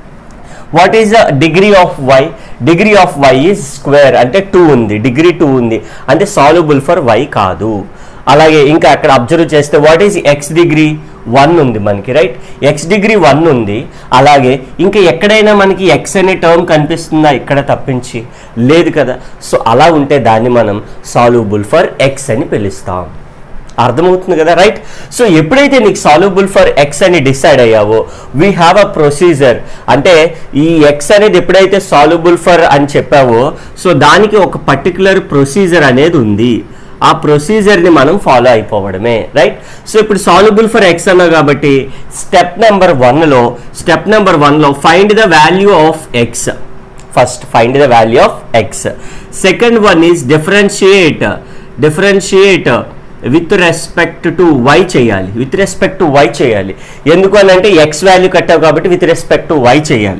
what is the degree of y degree of why is square అంటే టూ ఉంది డిగ్రీ టూ ఉంది అంటే సాల్యుబుల్ ఫర్ వై కాదు అలాగే ఇంకా అక్కడ అబ్జర్వ్ చేస్తే what is x degree one ఉంది మనకి రైట్ ఎక్స్ డిగ్రీ వన్ ఉంది అలాగే ఇంకా ఎక్కడైనా మనకి ఎక్స్ అనే టర్మ్ కనిపిస్తుందా ఇక్కడ తప్పించి లేదు కదా సో అలా ఉంటే దాన్ని మనం సాల్యుబుల్ ఫర్ ఎక్స్ అని పిలుస్తాం అర్థమవుతుంది కదా రైట్ సో ఎప్పుడైతే నీకు సాల్యుబుల్ ఫర్ ఎక్స్ అని డిసైడ్ అయ్యావో వీ హ్యావ్ అ ప్రొసీజర్ అంటే ఈ ఎక్స్ అనేది ఎప్పుడైతే సాల్యుబుల్ ఫర్ అని చెప్పావో సో దానికి ఒక పర్టికులర్ ప్రొసీజర్ అనేది ఉంది ఆ ప్రొసీజర్ని మనం ఫాలో అయిపోవడమే రైట్ సో ఇప్పుడు సాల్యుబుల్ ఫర్ ఎక్స్ అన్నా కాబట్టి స్టెప్ నెంబర్ వన్లో స్టెప్ నెంబర్ వన్లో find the value of x first find the value of x second one is differentiate differentiate with respect to y చేయాలి విత్ రెస్పెక్ట్ టు వై చేయాలి ఎందుకు అని అంటే X value కట్టావు కాబట్టి విత్ రెస్పెక్ట్ టు వై చేయాలి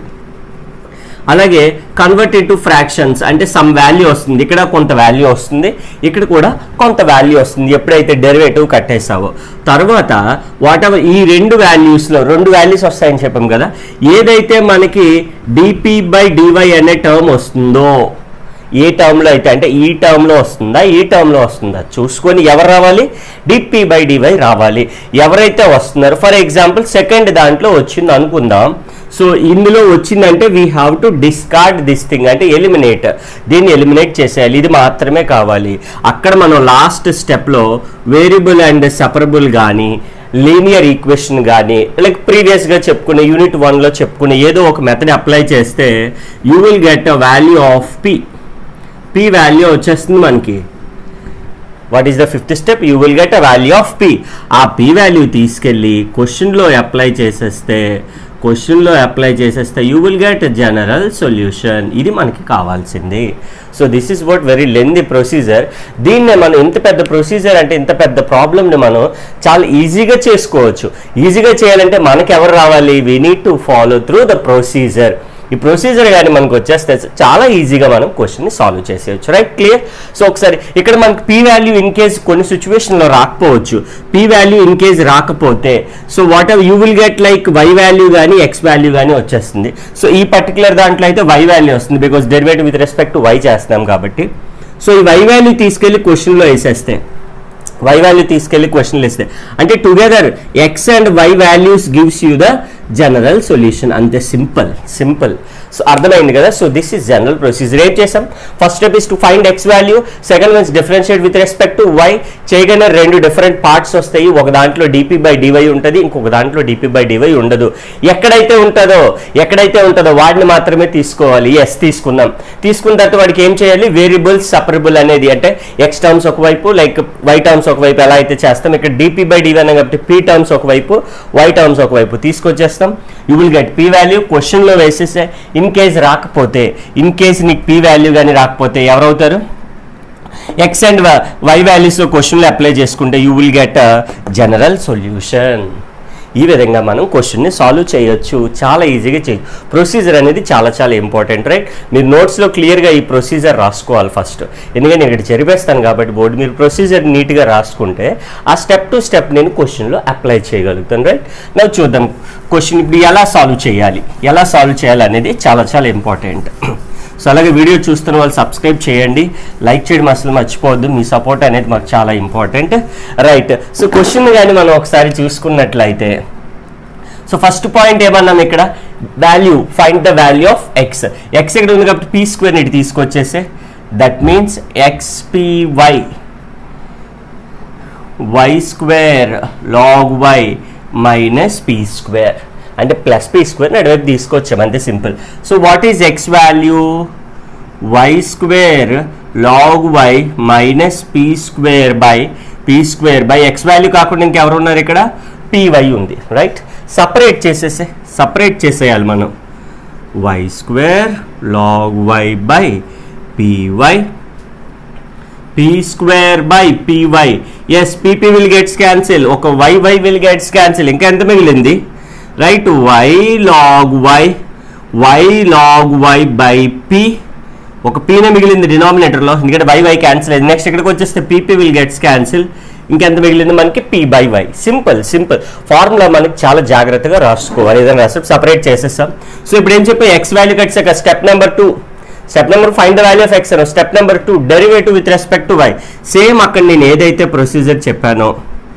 అలాగే convert into fractions అంటే some value వస్తుంది ఇక్కడ కొంత వాల్యూ వస్తుంది ఇక్కడ కూడా కొంత వాల్యూ వస్తుంది ఎప్పుడైతే డెరివేటివ్ కట్టేసావో తర్వాత వాట్ ఎవర్ ఈ రెండు వాల్యూస్లో రెండు వాల్యూస్ వస్తాయని చెప్పాం కదా ఏదైతే మనకి డిపి బై డివై అనే టర్మ్ వస్తుందో ఏ టర్మ్లో అయితే అంటే ఈ టర్మ్లో వస్తుందా ఈ టర్మ్లో వస్తుందా చూసుకొని ఎవరు రావాలి డిపి బై డివై రావాలి ఎవరైతే వస్తున్నారో ఫర్ ఎగ్జాంపుల్ సెకండ్ దాంట్లో వచ్చింది అనుకుందాం సో ఇందులో వచ్చిందంటే we have to discard this thing అంటే ఎలిమినేట్ దీన్ని ఎలిమినేట్ చేసేయాలి ఇది మాత్రమే కావాలి అక్కడ మనం లాస్ట్ స్టెప్లో వేరియబుల్ అండ్ సెపరబుల్ కానీ లీనియర్ ఈక్వేషన్ కానీ లైక్ ప్రీవియస్గా చెప్పుకునే యూనిట్ వన్లో చెప్పుకునే ఏదో ఒక మెథడ్ అప్లై చేస్తే you will get a value of p p value వచ్చేస్తుంది మనకి what is the fifth step you will get a value of p ఆ పి వాల్యూ తీసుకెళ్ళి క్వశ్చన్లో అప్లై చేసేస్తే క్వశ్చన్లో అప్లై చేసేస్తే you will get general solution ఇది మనకి కావాల్సింది so this is what very lengthy procedure దీన్నే మనం ఇంత పెద్ద ప్రొసీజర్ అంటే ఇంత పెద్ద ప్రాబ్లమ్ని మనం చాలా ఈజీగా చేసుకోవచ్చు ఈజీగా చేయాలంటే మనకి ఎవరు రావాలి we need to follow through the procedure ఈ ప్రొసీజర్ కానీ మనకు వచ్చేస్తే చాలా ఈజీగా మనం క్వశ్చన్ని సాల్వ్ చేసేయచ్చు రైట్ క్లియర్ సో ఒకసారి ఇక్కడ మనకి పీ వాల్యూ ఇన్ కేస్ కొన్ని సిచ్యువేషన్లో రాకపోవచ్చు పీ వాల్యూ ఇన్ కేస్ రాకపోతే so whatever you will get like y value కానీ ఎక్స్ వాల్యూ కానీ వచ్చేస్తుంది సో ఈ పర్టికులర్ దాంట్లో అయితే వై వాల్యూ వస్తుంది because derivative with respect to y చేస్తున్నాం కాబట్టి సో ఈ వై వాల్యూ తీసుకెళ్ళి క్వశ్చన్లో వేసేస్తే వై వాల్యూ తీసుకెళ్ళి క్వశ్చన్లు ఇస్తే అంటే together x and y values gives you the general solution అంతే సింపుల్ సింపుల్ సో అర్థమైంది కదా so this is general procedure ఏం చేసాం first step is to find x value second once differentiate with respect to y చేయగానే రెండు different parts వస్తాయి ఒక దాంట్లో డిపి బై డివై ఉంటుంది ఇంకొక దాంట్లో డిపి బై డివై ఉండదు ఎక్కడైతే ఉంటుందో ఎక్కడైతే ఉంటుందో వాడిని మాత్రమే తీసుకోవాలి ఎస్ తీసుకున్నాం తీసుకున్న తర్వాత వాడికి ఏం చేయాలి వేరియబుల్ సపరబుల్ అనేది అంటే ఎక్స్ టర్మ్స్ ఒకవైపు లైక్ వై టర్మ్స్ ఒకవైపు ఎలా అయితే చేస్తాం ఇక్కడ డిపి బై డివై అనే కాబట్టి పీ టర్మ్స్ ఒకవైపు వై టర్మ్స్ ఒకవైపు తీసుకొచ్చేస్తాం you will get p value క్వశ్చన్లో వేసేసే ఇన్ కేస్ రాకపోతే ఇన్ కేస్ నీకు పీ వాల్యూ కానీ రాకపోతే ఎవరవుతారు ఎక్స్ అండ్ వై వాల్యూస్ క్వశ్చన్లో అప్లై చేసుకుంటే you will get general solution ఈ విధంగా మనం క్వశ్చన్ని సాల్వ్ చేయొచ్చు చాలా ఈజీగా చేయొచ్చు ప్రొసీజర్ అనేది చాలా చాలా ఇంపార్టెంట్ రైట్ మీరు నోట్స్లో క్లియర్గా ఈ ప్రొసీజర్ రాసుకోవాలి ఫస్ట్ ఎందుకంటే నేను ఇక్కడ జరిపేస్తాను కాబట్టి బోర్డు మీరు ప్రొసీజర్ నీట్గా రాసుకుంటే ఆ స్టెప్ టు స్టెప్ నేను క్వశ్చన్లో అప్లై చేయగలుగుతాను రైట్ నాకు చూద్దాం క్వశ్చన్ ఇప్పుడు ఎలా సాల్వ్ చేయాలి ఎలా సాల్వ్ చేయాలి అనేది చాలా చాలా ఇంపార్టెంట్ సో అలాగే వీడియో చూస్తున్న వాళ్ళు సబ్స్క్రైబ్ చేయండి లైక్ చేయడం అసలు మర్చిపోవద్దు మీ సపోర్ట్ అనేది మాకు చాలా ఇంపార్టెంట్ రైట్ సో క్వశ్చన్ కానీ మనం ఒకసారి చూసుకున్నట్లయితే సో ఫస్ట్ పాయింట్ ఏమన్నాం ఇక్కడ value find the value of x x ఇక్కడ ఉంది కాబట్టి పీ స్క్వేర్ ఇటు తీసుకొచ్చేసే that means x p y y square log y minus p square అంటే ప్లస్ పీ స్క్వేర్ నడువైపు తీసుకొచ్చాం అంతే simple so what is x value y square log y minus p square by p square by x value కాకుండా ఇంకెవరు ఉన్నారు ఇక్కడ py ఉంది right separate చేసేసే separate చేసేయాలి మనం y square log y by py p square by py ఎస్ pp will gets cancel ఒక y y will gets cancel ఇంకా ఎంత మిగిలింది right y log y y log y by p ఒక పీనే మిగిలింది డినామినేటర్లో ఎందుకంటే వై వై క్యాన్సిల్ అయింది నెక్స్ట్ ఇక్కడికి వచ్చేస్తే పీపీ విల్ గెట్స్ క్యాన్సిల్ ఇంకెంత మిగిలింది మనకి p by y simple simple formula మనకి చాలా జాగ్రత్తగా రాసుకోవాలి ఏదైనా రాసి సపరేట్ చేసేస్తాం సో ఇప్పుడు ఏం చెప్పి ఎక్స్ వాల్యూ కట్సాక step number two step number find the value of x అని step number two derivative with respect to y same అక్కడ నేను ఏదైతే ప్రొసీజర్ చెప్పానో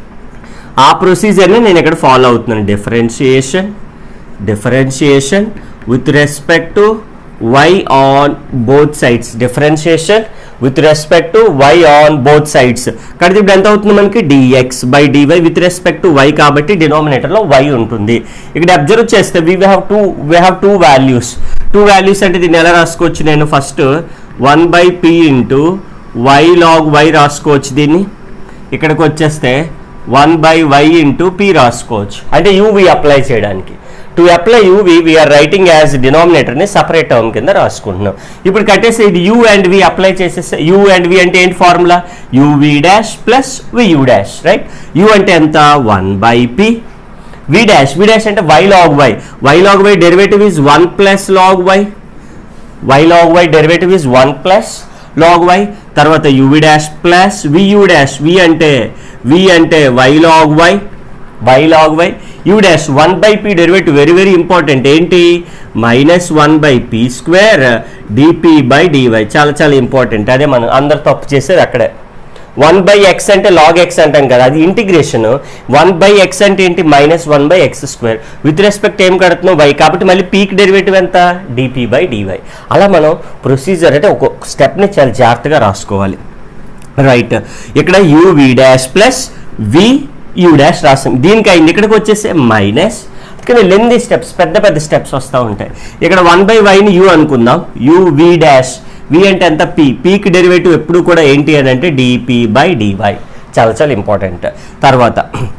ఆ ప్రొసీజర్ని నేను ఇక్కడ ఫాలో అవుతున్నాను differentiation differentiation with respect to y on both sides differentiation with respect to y on both sides కాబట్టి ఇప్పుడు ఎంత అవుతుంది మనకి dx by dy with respect to y కాబట్టి డినామినేటర్ లో y ఉంటుంది ఇక్కడ అబ్జర్వ్ చేస్తే we have two we have two values two values అంటే దీన్ని ఎలా రాసుకోవచ్చు నేను first one by p into y log y రాసుకోవచ్చు దీన్ని ఇక్కడికి వచ్చేస్తే one by y into p రాసుకోవచ్చు అంటే యూవి అప్లై చేయడానికి to apply uv we're writing as డినామినేటర్ని సపరేట్ టర్మ్ కింద రాసుకుంటున్నాం ఇప్పుడు కట్టేసి ఇది యూ అండ్ వి అప్లై చేసేస్తే యూ అండ్ వి అంటే ఏంటి formula uv dash plus వియూ dash right u అంటే ఎంత one by p v dash v dash అంటే y log y y log y derivative is one plus log y y log y derivative is one plus log y తర్వాత uv dash plus vu dash v అంటే v అంటే y log y y log y u dash one by p derivative very very important ఏంటి minus one by p square dp by dy చాలా చాలా important అదే మనం అందరు తప్పు చేసేది అక్కడే వన్ బై ఎక్స్ అంటే లాగ్ ఎక్స్ అంటాం కదా అది ఇంటిగ్రేషన్ వన్ బై ఎక్స్ అంటే ఏంటి minus one by X square with respect ఏం కడుతున్నాం వై కాబట్టి మళ్ళీ పీక్ డెరివేటివ్ ఎంత డిపి బై డివై అలా మనం ప్రొసీజర్ అంటే ఒక్కొక్క స్టెప్ని చాలా జాగ్రత్తగా రాసుకోవాలి రైట్ ఇక్కడ uv dash plus v u dash రాసాం దీనికి అయింది ఇక్కడికి వచ్చేసి మైనస్ ఇక్కడ లెంది స్టెప్స్ పెద్ద పెద్ద స్టెప్స్ వస్తూ ఉంటాయి ఇక్కడ వన్ బై వైని యూ అనుకుందాం యూ వి డాష్ వి అంటే ఎంత పీ పీక్ డెరివేటివ్ ఎప్పుడు కూడా ఏంటి అని అంటే డిపి బై డివై చాలా చాలా ఇంపార్టెంట్ తర్వాత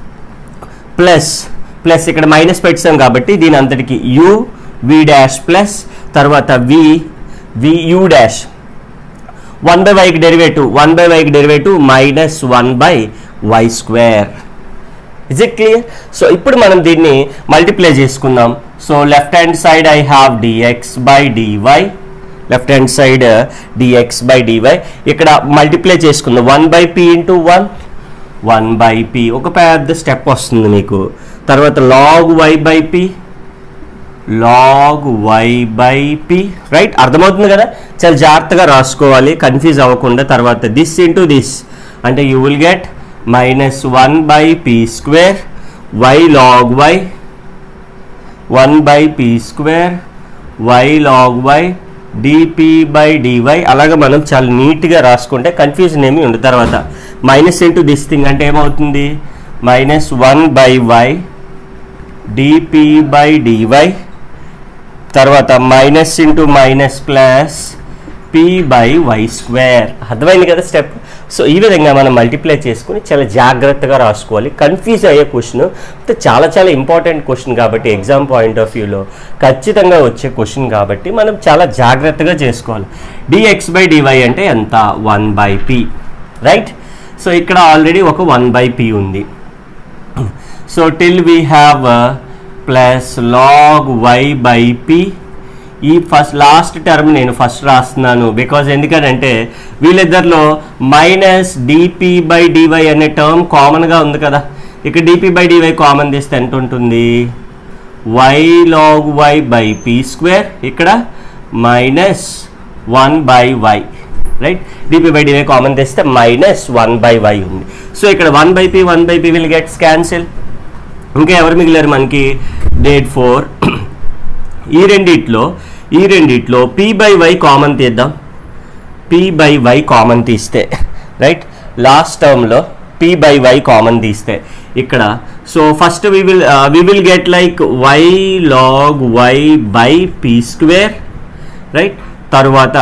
ప్లస్ ప్లస్ ఇక్కడ మైనస్ పెట్టాం కాబట్టి దీని అంతటికి యు వి డాష్ ప్లస్ తర్వాత v v u dash one by వైకి డెరివేటివ్ వన్ బై వైకి derivative minus one by y square is it clear so ఇప్పుడు మనం దీన్ని మల్టిప్లై చేసుకుందాం so left hand side I have dx by dy left hand side dx by dy ఇక్కడ multiply చేసుకుందాం one by p into one one by p ఒక పెద్ద step వస్తుంది మీకు తర్వాత log y by p log y by p right అర్థమవుతుంది కదా చాలా జాగ్రత్తగా రాసుకోవాలి కన్ఫ్యూజ్ అవ్వకుండా తర్వాత దిస్ ఇంటూ దిస్ అంటే you will get minus one by p square y log y one by p square y log y dp by dy అలాగే మనం చాలా నీట్గా రాసుకుంటే కన్ఫ్యూజన్ ఏమి ఉండదు తర్వాత మైనస్ ఇంటూ దిస్ థింగ్ అంటే ఏమవుతుంది minus one by y dp by dy తర్వాత minus into minus plus p by y square అర్థమైంది కదా స్టెప్ సో ఈ విధంగా మనం మల్టిప్లై చేసుకుని చాలా జాగ్రత్తగా రాసుకోవాలి కన్ఫ్యూజ్ అయ్యే క్వశ్చన్ అంటే చాలా చాలా ఇంపార్టెంట్ క్వశ్చన్ కాబట్టి ఎగ్జామ్ పాయింట్ ఆఫ్ వ్యూలో ఖచ్చితంగా వచ్చే క్వశ్చన్ కాబట్టి మనం చాలా జాగ్రత్తగా చేసుకోవాలి డిఎక్స్ బై డివై అంటే ఎంత one by p right so ఇక్కడ ఆల్రెడీ ఒక వన్ బై పి ఉంది so till we have plus log y by p ఈ ఫస్ట్ లాస్ట్ టర్మ్ నేను ఫస్ట్ రాస్తున్నాను బికాజ్ ఎందుకనంటే వీళ్ళిద్దరిలో మైనస్ డిపి బై డివై అనే టర్మ్ కామన్గా ఉంది కదా ఇక్కడ డిపి బై డివై కామన్ తీస్తే ఎంత ఉంటుంది y log y by p square ఇక్కడ minus one by y right dp by dy common తెస్తే మైనస్ వన్ బై వై ఉంది సో ఇక్కడ one by p one by p will gets cancel ఇంకా ఎవరు మిగిలారు మనకి డేట్ ఫోర్ ఈ రెండిట్లో ఈ రెండిట్లో పి బై వై కామన్ తీద్దాం పి బై వై కామన్ తీస్తే రైట్ లాస్ట్ టర్మ్లో పి బై వై కామన్ తీస్తే ఇక్కడ so first we will we will get like y log y by p square right తర్వాత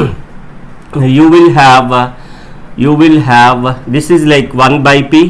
you will have you will have this is like one by p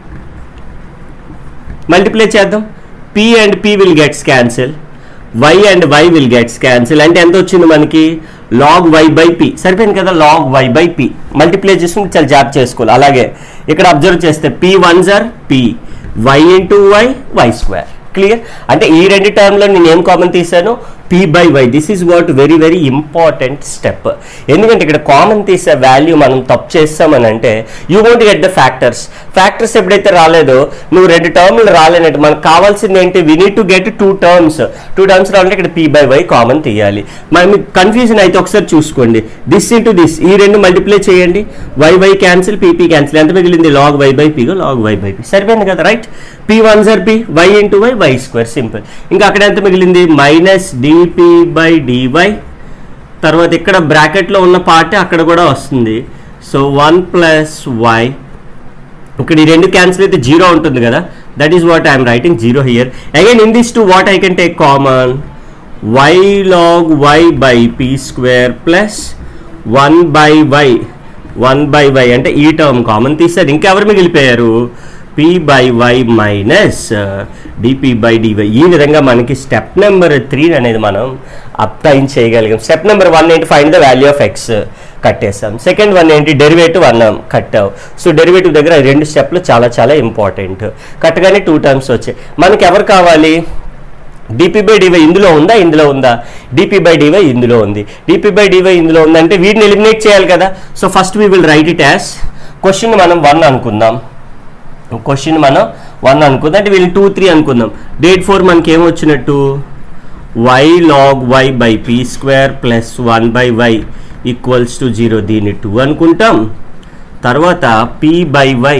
multiply చేద్దాం p and p will gets cancel y and y will gets cancel అంటే ఎంత వచ్చింది మనకి log y by p సరిపోయింది కదా log y by p multiply చేసుకుంటే చాలా job చేసుకోవాలి అలాగే ఇక్కడ అబ్జర్వ్ చేస్తే పి వన్ జర్ p y into y y square clear అంటే ఈ రెండు టర్మ్లో నేను ఏం కామన్ తీసాను p by y this is what very very important step ఎందుకంటే ఇక్కడ కామన్ తీసే వాల్యూ మనం తప్పు చేస్తామని అంటే you won't get the factors factors ఎప్పుడైతే రాలేదో నువ్వు రెండు టర్మ్లు రాలేనట్టు మనకు కావాల్సింది ఏంటి we need to get two terms two terms రావాలంటే ఇక్కడ పి బై వై కామన్ తీయాలి మరి మీకు కన్ఫ్యూజన్ అయితే ఒకసారి చూసుకోండి దిస్ ఇంటూ దిస్ ఈ రెండు మల్టిప్లై చేయండి y y cancel pp cancel ఎంత మిగిలింది లాగ్ వై బై పీగా లాగ్ వై బై పీ సరిపోయింది కదా రైట్ పీ వన్ జర్ p y into y y square simple ఇంకా అక్కడ ఎంత మిగిలింది మైనస్ డిపి బై డివై తర్వాత ఇక్కడ బ్రాకెట్లో ఉన్న పార్ట్ అక్కడ కూడా వస్తుంది సో వన్ ప్లస్ వై ఇక్కడ ఈ రెండు క్యాన్సిల్ అయితే జీరో ఉంటుంది కదా that is what I'm writing zero here again in this to what I can take common y log y by p square plus one by y one by y అంటే ఈ term common తీసారు ఇంకెవరు మిగిలిపోయారు p by y minus dp by dy ఈ విధంగా మనకి step number three అనేది మనం అప్టైన్ చేయగలిగాం స్టెప్ నెంబర్ వన్ ఏంటి find the value of x కట్టేసాం సెకండ్ వన్ ఏంటి డెరివేటివ్ అన్నాం కట్టావు సో డెరివేటివ్ దగ్గర ఈ రెండు స్టెప్లు చాలా చాలా ఇంపార్టెంట్ కట్టగానే టూ టర్మ్స్ వచ్చాయి మనకి ఎవరు కావాలి డిపి బై డివై ఇందులో ఉందా ఇందులో ఉందా డిపి బై డివై ఇందులో ఉంది డిపి బై డివై ఇందులో ఉందంటే వీటిని ఎలిమినేట్ చేయాలి కదా so first we will write it as question మనం వన్ అనుకుందాం క్వశ్చన్ మనం వన్ అనుకుందాం అంటే వీళ్ళు టూ త్రీ అనుకుందాం డేట్ ఫోర్ మనకి ఏమొచ్చినట్టు y log y by p square plus one by y equals to zero దీన్ని టూ అనుకుంటాం తర్వాత p by y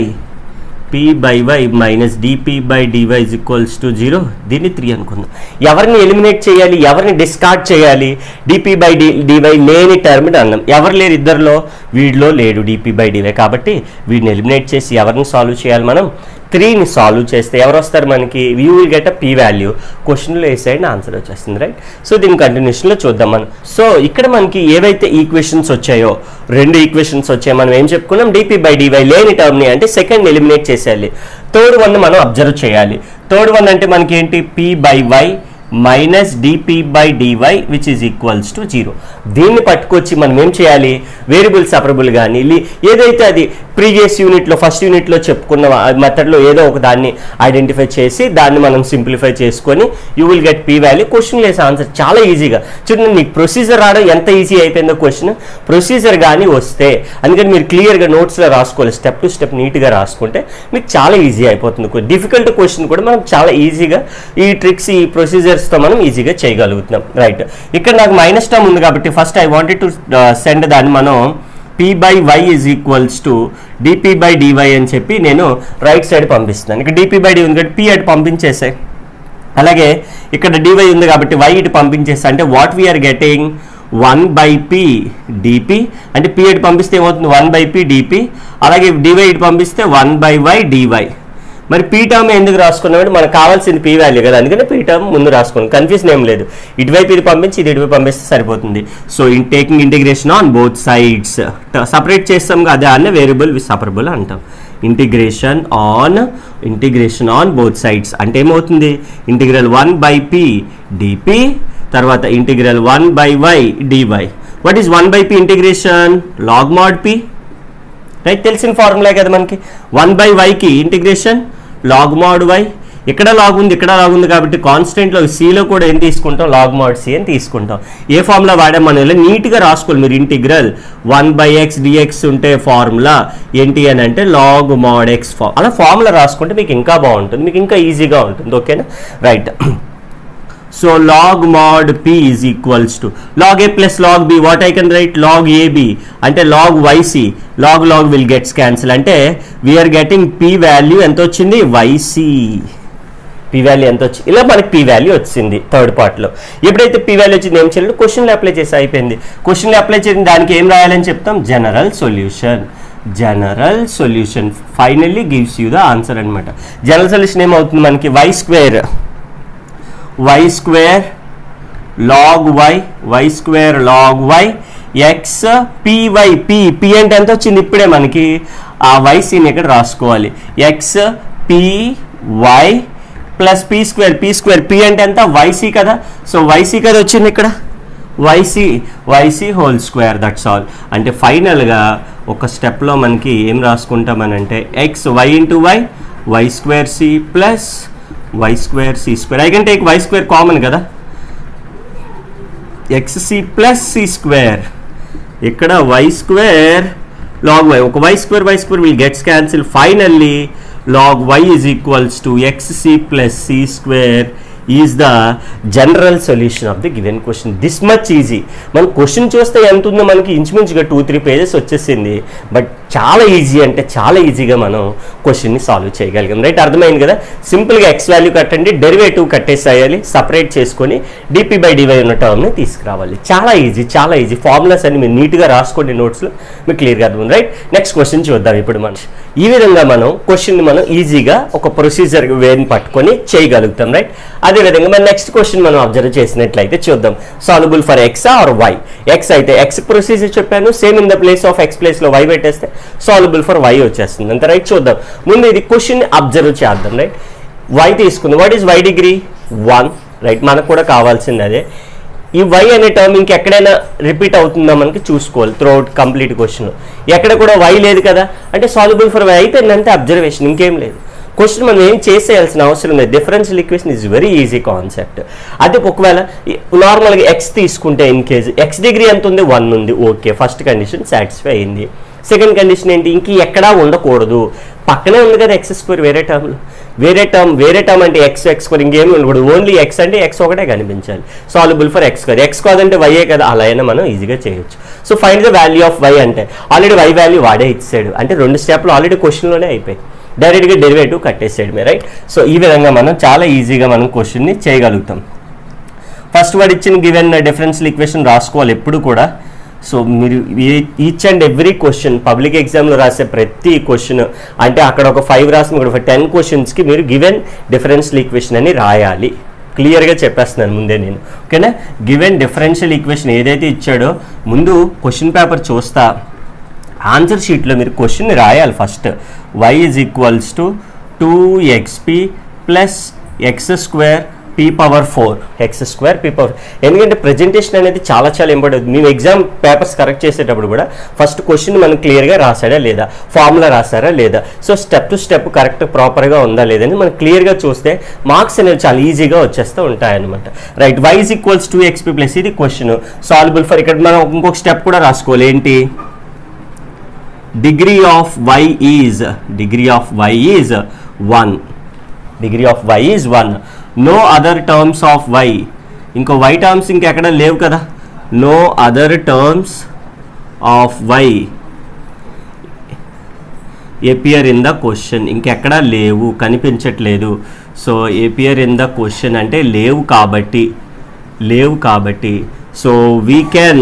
p by y minus dp by dy is equals to zero దీన్ని three అనుకుందాం ఎవరిని ఎలిమినేట్ చేయాలి ఎవరిని డిస్కార్డ్ చేయాలి dp by D dy లేని టర్మ్ అన్నాం ఎవరు లేరు ఇద్దరిలో వీడిలో లేడు డిపి బై డివై కాబట్టి వీడిని ఎలిమినేట్ చేసి ఎవరిని సాల్వ్ చేయాలి మనం త్రీని సాల్వ్ చేస్తే ఎవరు వస్తారు మనకి you will get a p value క్వశ్చన్లో వేసేయండి ఆన్సర్ వచ్చేస్తుంది రైట్ సో దీని కంటిన్యూషన్లో చూద్దాం మనం సో ఇక్కడ మనకి ఏవైతే ఈక్వేషన్స్ వచ్చాయో రెండు ఈక్వేషన్స్ వచ్చాయో మనం ఏం చెప్పుకున్నాం డిపి బై డివై లేని టర్మ్ని అంటే సెకండ్ ఎలిమినేట్ చేసేయాలి థర్డ్ వన్ మనం అబ్జర్వ్ చేయాలి థర్డ్ వన్ అంటే మనకి ఏంటి p by y minus dp by dy which is equals to zero దీన్ని పట్టుకొచ్చి మనం ఏం చేయాలి వేరియబుల్ సపరబుల్ కానీ ఏదైతే అది ప్రీవియస్ యూనిట్లో ఫస్ట్ యూనిట్లో చెప్పుకున్న మెథడ్లో ఏదో ఒక దాన్ని ఐడెంటిఫై చేసి దాన్ని మనం సింప్లిఫై చేసుకొని you will get p value question లేసే ఆన్సర్ చాలా ఈజీగా చూడండి మీకు ప్రొసీజర్ రావడం ఎంత ఈజీ అయిపోయిందో క్వశ్చన్ ప్రొసీజర్ కానీ వస్తే అందుకని మీరు క్లియర్గా నోట్స్లో రాసుకోవాలి స్టెప్ టు స్టెప్ నీట్గా రాసుకుంటే మీకు చాలా ఈజీ అయిపోతుంది డిఫికల్ట్ క్వశ్చన్ కూడా మనం చాలా ఈజీగా ఈ ట్రిక్స్ ఈ ప్రొసీజర్స్తో మనం ఈజీగా చేయగలుగుతున్నాం రైట్ ఇక్కడ నాకు మైనస్ టర్మ్ ఉంది కాబట్టి first I wanted to send దాన్ని మనం p by y is equals to dp by dy అని చెప్పి నేను రైట్ సైడ్ పంపిస్తున్నాను ఇక్కడ డిపి బై డి ఉంది కాబట్టి పీ అటు పంపించేసాయి అలాగే ఇక్కడ డివై ఉంది కాబట్టి వై ఇటు పంపించేస్తా అంటే what we are getting one by P dp అంటే పి ఇటు పంపిస్తే ఏమవుతుంది వన్ బై పి డిపి అలాగే డివై ఇటు పంపిస్తే వన్ బై వై డివై మరి పీ టర్మ్ ఎందుకు రాసుకున్నామంటే మనకు కావాల్సింది పీ వాల్యూ కదా అందుకని పీ టర్మ్ ముందు రాసుకున్నాం కన్ఫ్యూజన్ ఏం లేదు ఇటువైపు ఇది పంపించి ఇది ఇటువైపు పంపిస్తే సరిపోతుంది so in taking integration on both sides separate చేస్తాం కదా అనే వేరియబుల్ సపరబుల్ అంటాం integration on integration on both sides అంటే ఏమవుతుంది integral one by P dp తర్వాత integral one by y dy what is one by p integration log mod p right తెలిసిన formula కదా మనకి వన్ బై వైకి integration log mod y ఇక్కడ log ఉంది ఇక్కడ లాగ్ ఉంది కాబట్టి కాన్స్టెంట్లో సిలో కూడా ఏం తీసుకుంటాం లాగ్ మాడ్ సి అని తీసుకుంటాం ఏ ఫార్ములా వాడాం మనం ఇలా నీట్గా రాసుకోవాలి మీరు integral one by X dx ఉంటే ఫార్ములా ఏంటి అని అంటే లాగ్ మాడ్ ఎక్స్ ఫార్మ్ అలా ఫార్ములా రాసుకుంటే మీకు ఇంకా బాగుంటుంది మీకు ఇంకా ఈజీగా ఉంటుంది ఓకేనా right so log mod p is equals to log a plus log b what I can write log ab అంటే log yc log log will gets cancel అంటే we are getting p value ఎంత వచ్చింది yc P value ఎంత వచ్చి ఇలా మనకి p value వచ్చింది third పార్ట్లో ఎప్పుడైతే పీ వాల్యూ వచ్చింది ఏం చేయాలి క్వశ్చన్లో అప్లై చేసి అయిపోయింది క్వశ్చన్లో అప్లై చేసిన దానికి ఏం రాయాలని చెప్తాం general solution general solution finally gives you the answer అనమాట జనరల్ సొల్యూషన్ ఏమవుతుంది మనకి y square y square log y y square log y x py p p అంటే ఎంత వచ్చింది ఇప్పుడే మనకి ఆ వైసీని ఇక్కడ రాసుకోవాలి x p y plus p square P square p అంటే ఎంత వైసీ కదా సో వైసీ కదా వచ్చింది ఇక్కడ yc yc whole square that's all అంటే ఫైనల్గా ఒక స్టెప్లో మనకి ఏం రాసుకుంటామనంటే x y into y y square c plus y square c square I can take y square common కదా x c plus c square ఇక్కడ వై స్క్వేర్ లాగ్ వై ఒక y square y square will gets cancel finally log y is equals to x c plus c square is the general solution of the given question this much easy మన question చూస్తే ఎంత ఉందో మనకి ఇంచుమించుగా two three pages వచ్చేసింది but చాలా easy అంటే చాలా ఈజీగా మనం క్వశ్చన్ని సాల్వ్ చేయగలిగాం రైట్ అర్థమైంది కదా సింపుల్గా ఎక్స్ వాల్యూ కట్టండి డెరివేటివ్ కట్టేసేయాలి సపరేట్ చేసుకొని డిపి బై డివై ఉన్న టర్మ్ని తీసుకురావాలి చాలా ఈజీ చాలా ఈజీ ఫార్ములాస్ అన్ని మీరు నీట్గా రాసుకోండి నోట్స్లో మీకు క్లియర్గా అర్థం రైట్ నెక్స్ట్ క్వశ్చన్ చూద్దాం ఇప్పుడు మనం ఈ విధంగా మనం క్వశ్చన్ని మనం ఈజీగా ఒక ప్రొసీజర్ వేని పట్టుకొని చేయగలుగుతాం రైట్ అదేవిధంగా మన నెక్స్ట్ క్వశ్చన్ మనం అబ్జర్వ్ చేసినట్లయితే చూద్దాం solvable for x or y x అయితే ఎక్స్ ప్రొసీజర్ చెప్పాను same in the place of x ప్లేస్లో వై పెట్టేస్తే సాల్యుబుల్ ఫర్ వై వచ్చేస్తుంది అంతే రైట్ చూద్దాం ముందు ఇది క్వశ్చన్ అబ్జర్వ్ చేద్దాం రైట్ వై తీసుకుంది what is y degree one right మనకు కూడా కావాల్సింది అదే ఈ వై అనే టర్మ్ ఇంకెక్కడైనా రిపీట్ అవుతుందా మనకి చూసుకోవాలి త్రూ అవుట్ కంప్లీట్ క్వశ్చన్ ఎక్కడ కూడా వై లేదు కదా అంటే సాల్యుబుల్ ఫర్ వై అయిపోయిందంటే అబ్జర్వేషన్ ఇంకేం లేదు క్వశ్చన్ మనం ఏం చేసేయాల్సిన అవసరం లేదు differential equation is very easy concept అదే ఒకవేళ నార్మల్గా ఎక్స్ తీసుకుంటే ఇన్ కేసు ఎక్స్ డిగ్రీ ఎంత ఉంది వన్ ఉంది ఓకే ఫస్ట్ కండిషన్ సాటిస్ఫై అయింది సెకండ్ కండిషన్ ఏంటి ఇంక ఎక్కడా ఉండకూడదు పక్కనే ఉంది కదా ఎక్స్ స్క్వేర్ వేరే టర్మ్ వేరే టర్మ్ వేరే టర్మ్ అంటే ఎక్స్ ఎక్స్ స్క్వేర్ ఇంకేమి ఉండకూడదు ఓన్లీ ఎక్స్ అంటే ఎక్స్ ఒకటే కనిపించాలి solvable for x square x కాదంటే వైయే కదా అలా అయినా మనం ఈజీగా చేయొచ్చు so find the value of y అంటే ఆల్రెడీ వై వాల్యూ వాడే ఇచ్చాడు అంటే రెండు స్టెప్లు ఆల్రెడీ క్వశ్చన్లోనే అయిపోయాయి డైరెక్ట్గా డెరివేటివ్ కట్టేసాడు మీరు రైట్ సో ఈ విధంగా మనం చాలా ఈజీగా మనం క్వశ్చన్ని చేయగలుగుతాం ఫస్ట్ వాడు ఇచ్చిన గివెన్ డిఫరెన్షియల్ ఈక్వేషన్ రాసుకోవాలి ఎప్పుడు కూడా సో మీరు each and every question public ఎగ్జామ్లో రాసే ప్రతి క్వశ్చన్ అంటే అక్కడ ఒక ఫైవ్ రాసిన ఇక్కడ టెన్ క్వశ్చన్స్కి మీరు గివెన్ డిఫరెన్షియల్ ఈక్వేషన్ అని రాయాలి క్లియర్గా చెప్పేస్తున్నాను ముందే నేను ఓకేనా గివెన్ డిఫరెన్షియల్ ఈక్వేషన్ ఏదైతే ఇచ్చాడో ముందు క్వశ్చన్ పేపర్ చూస్తా ఆన్సర్ షీట్లో మీరు క్వశ్చన్ రాయాలి first y is equals to two xp plus x square p power four X square p power ఎందుకంటే ప్రజెంటేషన్ అనేది చాలా చాలా ఇంపార్టెంట్ మేము ఎగ్జామ్ పేపర్స్ కరెక్ట్ చేసేటప్పుడు కూడా ఫస్ట్ క్వశ్చన్ మనం క్లియర్గా రాసాడా లేదా ఫార్ములా రాసారా లేదా so step to step correct ప్రాపర్గా ఉందా లేదని మనం క్లియర్గా చూస్తే మార్క్స్ అనేవి చాలా ఈజీగా వచ్చేస్తూ ఉంటాయన్నమాట right y is equals to xp plus ఇది క్వశ్చన్ సాల్యుబుల్ ఫర్ ఇక్కడ మనం ఇంకొక స్టెప్ కూడా రాసుకోవాలి ఏంటి degree of y is degree of y is 1 degree of y is 1 no other terms of y ఇంకో y టర్మ్స్ ఇంకెక్కడ లేవు కదా no other terms of y appear in the question ఇంకెక్కడా లేవు కనిపించట్లేదు so appear in the question అంటే లేవు కాబట్టి లేవు కాబట్టి so we can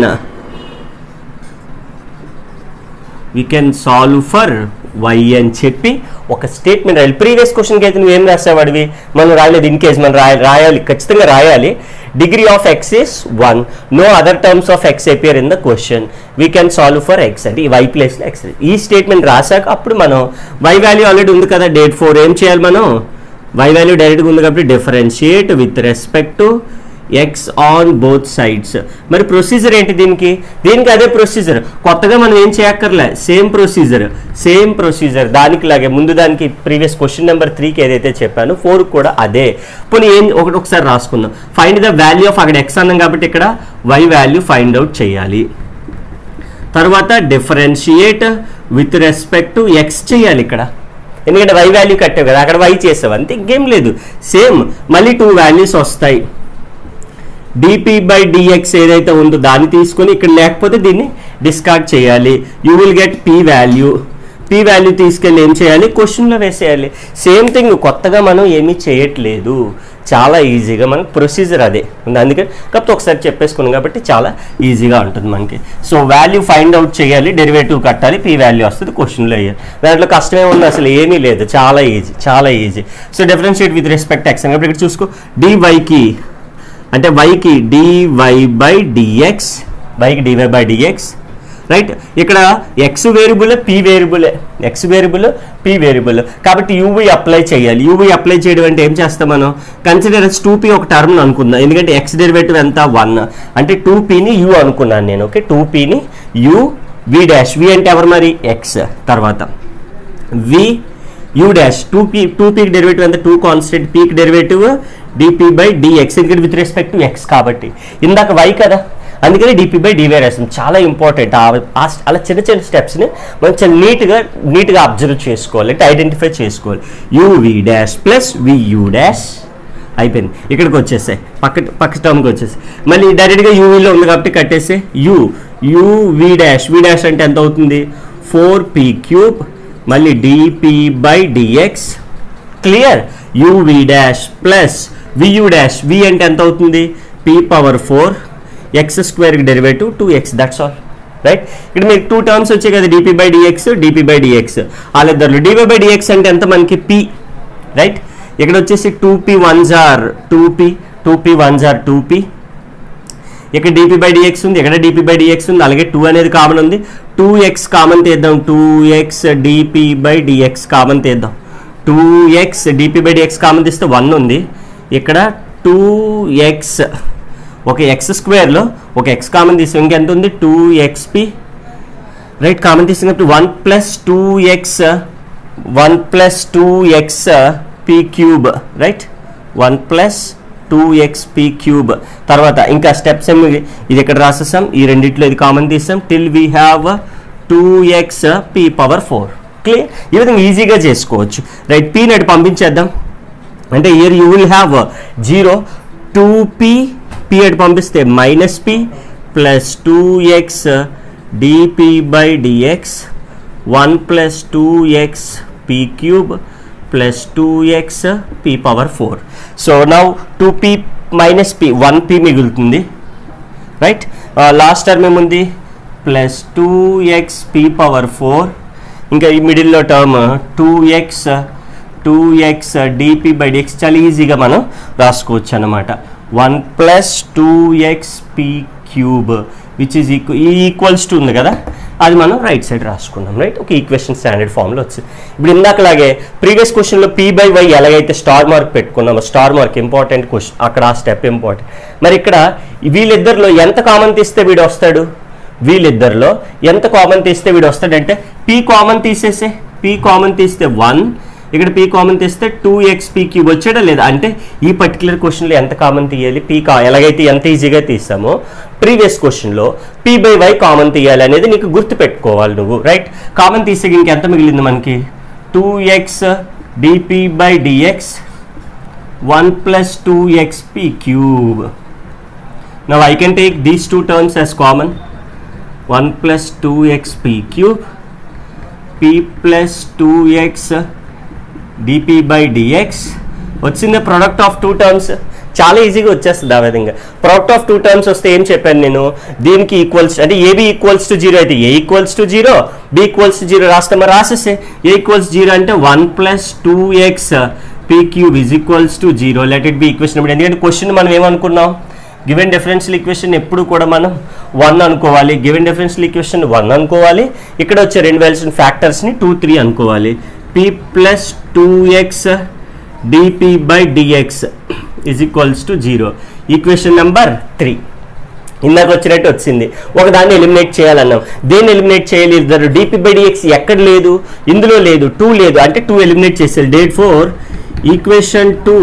we can solve for y అని చెప్పి ఒక స్టేట్మెంట్ రాయాలి ప్రీవియస్ క్వశ్చన్కి అయితే నువ్వు ఏం రాసావాడివి మనం రాయలేదు ఇన్ కేస్ మనం రాయాలి రాయాలి ఖచ్చితంగా రాయాలి degree of x is one no other terms of x appear in the question we can solve for x అంటే ఈ వై ప్లేస్లో ఎక్స్ ఈ స్టేట్మెంట్ రాశాక అప్పుడు మనం వై వాల్యూ ఆల్రెడీ ఉంది కదా డేట్ ఫోర్ ఏం చేయాలి మనం వై వాల్యూ డైరెక్ట్గా ఉంది కాబట్టి differentiate with respect to X on both sides మరి ప్రొసీజర్ ఏంటి దీనికి దీనికి అదే ప్రొసీజర్ కొత్తగా మనం ఏం చేయక్కర్లే సేమ్ ప్రొసీజర్ సేమ్ ప్రొసీజర్ దానికి లాగే ముందు దానికి ప్రీవియస్ క్వశ్చన్ నెంబర్ త్రీకి ఏదైతే చెప్పానో ఫోర్ కూడా అదే పోనీ ఏం ఒకటి ఒకసారి రాసుకుందాం ఫైండ్ ద వాల్యూ ఆఫ్ అక్కడ ఎక్స్ అన్నాం కాబట్టి ఇక్కడ వై వాల్యూ ఫైండ్ అవుట్ చేయాలి తర్వాత differentiate with respect to x చేయాలి ఇక్కడ ఎందుకంటే వై వాల్యూ కట్టావు కదా అక్కడ వై చేసావు అంతే ఇంకేం లేదు సేమ్ మళ్ళీ టూ వాల్యూస్ వస్తాయి డిపి బై డిఎక్స్ ఏదైతే ఉందో దాన్ని తీసుకొని ఇక్కడ లేకపోతే దీన్ని డిస్కార్డ్ చేయాలి you will get p value p value తీసుకెళ్ళి ఏం చేయాలి క్వశ్చన్లో వేసేయాలి సేమ్ థింగ్ కొత్తగా మనం ఏమీ చేయట్లేదు చాలా ఈజీగా మనకు ప్రొసీజర్ అదే ఉంది అందుకని కాకపోతే ఒకసారి చెప్పేసుకున్నాం కాబట్టి చాలా ఈజీగా ఉంటుంది మనకి సో వాల్యూ ఫైండ్ అవుట్ చేయాలి డెరివేటివ్ కట్టాలి పి వాల్యూ వస్తుంది క్వశ్చన్లో వేయాలి దాంట్లో కష్టమే ఉంది అసలు ఏమీ లేదు చాలా ఈజీ చాలా easy so differentiate with respect x కాబట్టి ఇక్కడ చూసుకో డివైకి అంటే వైకి డివై బై డిఎక్స్ వైకి డివై బై డిఎక్స్ రైట్ ఇక్కడ x variable p variable x variable p variable కాబట్టి యూవీ అప్లై చేయాలి యూవీ అప్లై చేయడం అంటే ఏం చేస్తాం మనం కన్సిడర్ టూ పీ ఒక టర్మ్ అనుకుందాం ఎందుకంటే ఎక్స్ డెరివేటివ్ ఎంత వన్ అంటే టూ పీని యూ అనుకున్నాను నేను ఓకే టూ పీని యూ వి డాష్ వి అంటే ఎవరు మరి ఎక్స్ తర్వాత v u dash two p two పీక్ డెరివేటివ్ అంటే టూ కాన్స్టెంట్ పీక్ డెరివేటివ్ డిపి బై డిఎక్స్ ఎందుకంటే విత్ రెస్పెక్ట్ టు ఎక్స్ కాబట్టి ఇందాక వై కదా అందుకని డిపి బై డివై రాసాం చాలా ఇంపార్టెంట్ అలా చిన్న చిన్న స్టెప్స్ని మనం చాలా నీట్గా నీట్గా అబ్జర్వ్ చేసుకోవాలి అంటే ఐడెంటిఫై చేసుకోవాలి యూవి డాష్ ప్లస్ వియూ డాష్ అయిపోయింది ఇక్కడికి వచ్చేసాయి పక్క పక్క టర్మ్కి వచ్చేసాయి మళ్ళీ డైరెక్ట్గా యూవీలో ఉంది కాబట్టి కట్టేసే u u v dash v dash అంటే ఎంత అవుతుంది ఫోర్ పీ క్యూబ్ మళ్ళీ dp by dx clear uv dash plus వియూ dash v అంటే ఎంత అవుతుంది పీ పవర్ ఫోర్ ఎక్స్ స్క్వేర్కి derivative two x that's all right ఇక్కడ మీకు టూ టర్మ్స్ వచ్చాయి కదా dp by dx dp by dx వాళ్ళిద్దరు డిపి బై డిఎక్స్ అంటే ఎంత మనకి పి రైట్ ఇక్కడ వచ్చేసి టూ పి వన్ జార్ two p two p one జార్ టూ పి ఇక్కడ డిపి బై డిఎక్స్ ఉంది ఇక్కడ డిపి బై డిఎక్స్ ఉంది అలాగే టూ అనేది కామన్ ఉంది టూ ఎక్స్ కామన్ తీద్దాం two x DP by dx common తీద్దాం two x DP by dx common తీస్తే వన్ ఉంది ఇక్కడ టూ ఎక్స్ ఒక ఎక్స్ స్క్వేర్లో ఒక ఎక్స్ కామన్ తీసాం ఇంకెంత ఉంది టూ ఎక్స్పి రైట్ కామన్ తీసుకున్నప్పుడు one plus two x one plus two x p cube right one plus two x p cube తర్వాత ఇంకా స్టెప్స్ ఏమి ఇది ఇక్కడ రాసేసాం ఈ రెండిట్లో ఇది కామన్ తీసాం till we have two x P power four clear ఈ విధంగా ఈజీగా చేసుకోవచ్చు రైట్ పీ నటు పంపించేద్దాం అంటే here you will have zero two p p అటు పంపిస్తే minus p plus two x DP by dx one plus two x p cube plus two x P power four so now two p minus p one p మిగులుతుంది right last term ఏముంది plus two x P power four ఇంకా ఈ మిడిల్లో term two x two x DP by dx చాలా ఈజీగా మనం రాసుకోవచ్చు అనమాట one plus two x p cube which is equal ఈ ఈక్వల్స్ టు ఉంది కదా అది మనం రైట్ సైడ్ రాసుకున్నాం రైట్ ఒక ఈక్వేషన్ స్టాండర్డ్ ఫామ్లో వచ్చింది ఇప్పుడు ఇందాకలాగే ప్రీవియస్ క్వశ్చన్లో పీ బై వై ఎలాగైతే స్టార్ మార్క్ పెట్టుకున్నామో స్టార్ మార్క్ ఇంపార్టెంట్ క్వశ్చన్ అక్కడ ఆ స్టెప్ ఇంపార్టెంట్ మరి ఇక్కడ వీళ్ళిద్దరిలో ఎంత కామన్ తీస్తే వీడు వస్తాడు వీళ్ళిద్దరిలో ఎంత కామన్ తీస్తే వీడు వస్తాడంటే పీ కామన్ తీసేసే పీ కామన్ తీస్తే వన్ ఇక్కడ పీ కామన్ తీస్తే టూ ఎక్స్ పీ క్యూబ్ వచ్చాడా లేదా అంటే ఈ పర్టికులర్ క్వశ్చన్లో ఎంత కామన్ తీయాలి పీ కా ఎలాగైతే ఎంత ఈజీగా తీసామో ప్రీవియస్ క్వశ్చన్లో పీ బై వై కామన్ తీయాలి అనేది నీకు గుర్తు పెట్టుకోవాలి నువ్వు రైట్ కామన్ తీసే ఇంకెంత మిగిలింది మనకి two x DP by dx one plus two x p cube Now I can take these two terms as common. 1 plus 2x p cube p plus 2x dp by dx వచ్చింది product of two terms చాలా ఈజీగా వచ్చేస్తుంది ఆ విధంగా product of two terms వస్తే ఏం చెప్పాను నేను దీనికి ఈక్వల్స్ అంటే ఏబి ఈక్వల్స్ టు జీరో అయితే a equals to zero b equals to zero రాస్తే మరి రాసేసే ఏ ఈక్వల్స్ జీరో అంటే one plus two x p cube is equals to zero let it be equation ఇప్పుడు ఎందుకంటే క్వశ్చన్ మనం ఏమనుకున్నాం గివెన్ డిఫరెన్షియల్ ఈక్వేషన్ ఎప్పుడు కూడా మనం వన్ అనుకోవాలి గివెన్ డిఫరెన్షియల్ ఈక్వేషన్ వన్ అనుకోవాలి ఇక్కడ వచ్చే రెండు వేల్సిన ఫ్యాక్టర్స్ని టూ త్రీ అనుకోవాలి p plus two x DP by dx is equals to zero equation number three ఇందాక వచ్చినట్టు వచ్చింది ఒక దాన్ని ఎలిమినేట్ చేయాలన్నాం దేన్ని ఎలిమినేట్ చేయాలి ఇద్దరు డిపి బై డిఎక్స్ ఎక్కడ లేదు ఇందులో లేదు టూ లేదు అంటే టూ ఎలిమినేట్ చేసేయాలి డేట్ four equation two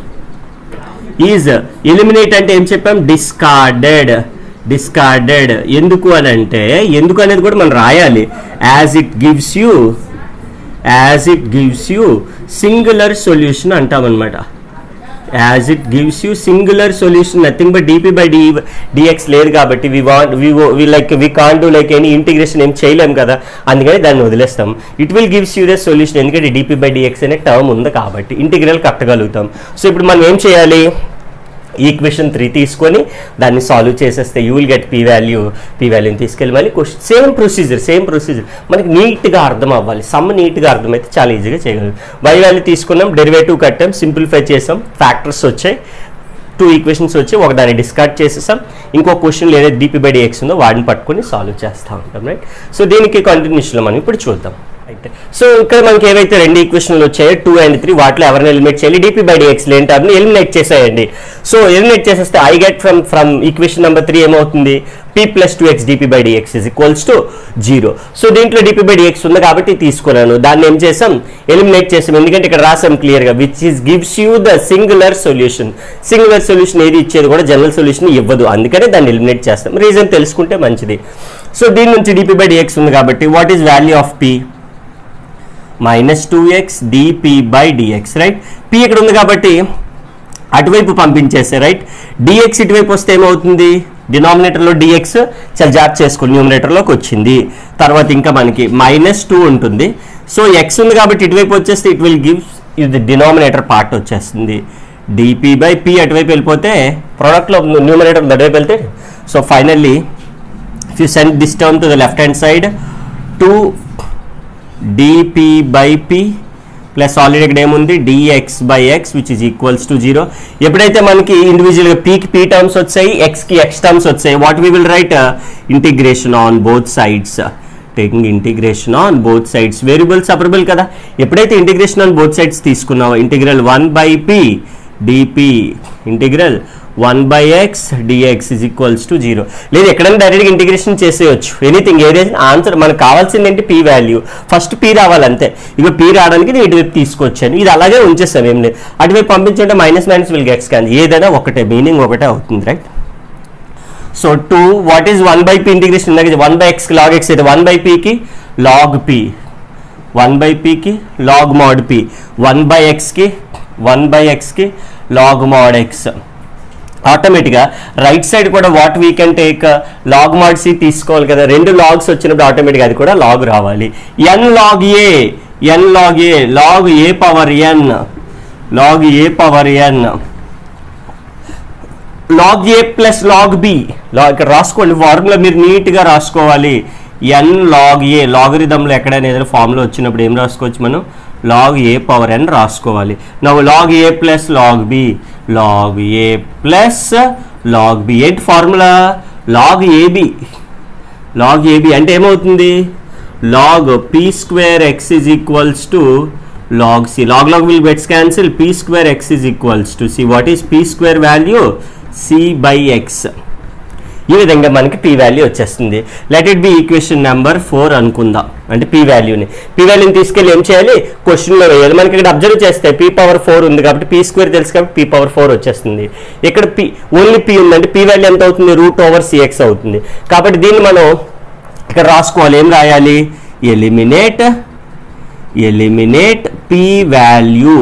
is eliminate అంటే ఏం చెప్పాం డిస్కార్డెడ్ డిస్కార్డెడ్ ఎందుకు అని అంటే ఎందుకు అనేది కూడా మనం రాయాలి as it gives you as it gives you singular solution అంటామన్నమాట as it gives you singular solution nothing but dp by d dx లేదు కాబట్టి we want we we like we can do like any integration ఏం చేయలేం కదా అందుకని దాన్ని వదిలేస్తాం it will gives you the solution ఎందుకంటే డిపి బై డిఎక్స్ అనే టర్మ్ ఉంది కాబట్టి ఇంటిగ్రల్ కట్టగలుగుతాం సో ఇప్పుడు మనం ఏం చేయాలి ఈక్వేషన్ త్రీ తీసుకొని దాన్ని సాల్వ్ చేసేస్తే you will get p value p వాల్యూని తీసుకెళ్ళి మళ్ళీ question same procedure same procedure మనకి నీట్గా అర్థం అవ్వాలి సమ్ నీట్గా అర్థమైతే చాలా ఈజీగా చేయగలం వై వాల్యూ తీసుకున్నాం డెరివేటివ్ కట్టాం సింప్లిఫై చేసాం ఫ్యాక్టర్స్ వచ్చాయి టూ ఈక్వేషన్స్ వచ్చి ఒక దాన్ని డిస్కార్డ్ చేసేసాం ఇంకో క్వశ్చన్ ఏదైతే డిపి బై డిఎక్స్ ఉందో వాటిని పట్టుకొని సాల్వ్ చేస్తూ ఉంటాం రైట్ సో దీనికి కంటిన్యూషన్లో మనం ఇప్పుడు చూద్దాం రైట్ సో ఇక్కడ మనకి ఏవైతే రెండు ఈక్వేషన్లు వచ్చాయో టూ అండ్ త్రీ వాటిలో ఎవరిని ఎలిమినేట్ చేయాలి డిపి బై డిఎక్స్ లేని టర్మ్ని ఎలిమినేట్ చేసేయండి సో ఎలిమినేట్ చేసేస్తే I get from from equation number three ఏమవుతుంది p plus two x DP by dx is equals to zero so దీంట్లో డిపి బై డిఎక్స్ ఉంది కాబట్టి తీసుకున్నాను దాన్ని ఏం చేసాం ఎలిమినేట్ చేసాం ఎందుకంటే ఇక్కడ రాసాం క్లియర్గా which is gives you the singular solution singular solution ఏది ఇచ్చేది కూడా జనరల్ సొల్యూషన్ ఇవ్వదు అందుకనే దాన్ని ఎలిమినేట్ చేస్తాం రీజన్ తెలుసుకుంటే మంచిది సో దీని నుంచి డిపి బై డిఎక్స్ ఉంది కాబట్టి what is value of p minus two x DP by dx right p ఇక్కడ ఉంది కాబట్టి అటువైపు పంపించేస్తే రైట్ డిఎక్స్ ఇటువైపు వస్తే ఏమవుతుంది డినామినేటర్లో డిఎక్స్ చాలా జాబ్ చేసుకుని న్యూమినేటర్లోకి వచ్చింది తర్వాత ఇంకా మనకి మైనస్ టూ ఉంటుంది సో ఎక్స్ ఉంది కాబట్టి ఇటువైపు వచ్చేస్తే ఇట్ విల్ గివ్ ఇది డినామినేటర్ పార్ట్ వచ్చేస్తుంది డిపి బై పి అటువైపు వెళ్ళిపోతే ప్రోడక్ట్లో న్యూమినేటర్ అటువైపు వెళ్తే so finally if you send this term to the left hand side two dp by p plus already ఇక్కడ ఏముంది dx by x which is equals to zero ఎప్పుడైతే మనకి ఇండివిజువల్గా పీకి పీ టర్మ్స్ వచ్చాయి ఎక్స్కి ఎక్స్ టర్మ్స్ వచ్చాయి what we will write integration on both sides taking integration on both sides variable separable కదా ఎప్పుడైతే ఇంటిగ్రేషన్ ఆన్ బోత్ సైడ్స్ తీసుకున్నావో integral one by P dp integral one by X dx is equals to zero లేదు ఎక్కడైనా డైరెక్ట్గా integration చేసేయచ్చు anything ఏదైతే answer మనకు కావాల్సింది ఏంటి పీ వాల్యూ ఫస్ట్ పీ రావాలంతే ఇక పీ రావడానికి నేను ఇటువైపు తీసుకొచ్చాను ఇది అలాగే ఉంచేస్తాను ఏం లేదు అటువైపు పంపించంటే మైనస్ మైనస్ విల్ గెట్స్ కానీ ఏదైనా ఒకటే మీనింగ్ ఒకటే అవుతుంది right so two what is one by p integration ఇందాక one by x log x అయితే వన్ బై పీకి లాగ్ పీ వన్ బై పీకి log mod p one by ఎక్స్కి వన్ బై ఎక్స్కి లాగ్ మాడ్ ఎక్స్ ఆటోమేటిక్గా right side కూడా what we can take log mod c తీసుకోవాలి కదా రెండు లాగ్స్ వచ్చినప్పుడు ఆటోమేటిక్గా అది కూడా లాగ్ రావాలి n log a n log a log a power n log a power n log A plus log b లా ఇక్కడ రాసుకోండి ఫార్ములా మీరు నీట్గా రాసుకోవాలి ఎన్ లాగ్ ఏ లాగరిథంలో ఎక్కడైనా ఏదైనా ఫార్ములా వచ్చినప్పుడు ఏం రాసుకోవచ్చు మనం లాగ్ ఏ పవర్ ఎన్ రాసుకోవాలి నవ్వు లాగ్ ఏ ప్లస్ లాగ్ బి లాగ్ ఏ ప్లస్ లాగ్ బి ఏంటి formula log AB log ab అంటే ఏమవుతుంది log p square x is equals to log C log log will gets cancel p square x is equals to c what is p square value C by x ఈ విధంగా మనకి p value వచ్చేస్తుంది let it be equation number four అనుకుందాం అంటే P వాల్యూని P వాల్యూని తీసుకెళ్ళి ఏం చేయాలి క్వశ్చన్లో వేయాలి మనకి ఇక్కడ అబ్జర్వ్ చేస్తే పీ పవర్ ఫోర్ ఉంది కాబట్టి పీ స్క్వేర్ తెలుసు కాబట్టి పీ పవర్ ఫోర్ వచ్చేస్తుంది ఇక్కడ పీ ఓన్లీ పీ ఉందంటే పీ వాల్యూ ఎంత అవుతుంది రూట్ ఓవర్ సిఎక్స్ అవుతుంది కాబట్టి దీన్ని మనం ఇక్కడ రాసుకోవాలి ఏం రాయాలి eliminate eliminate p value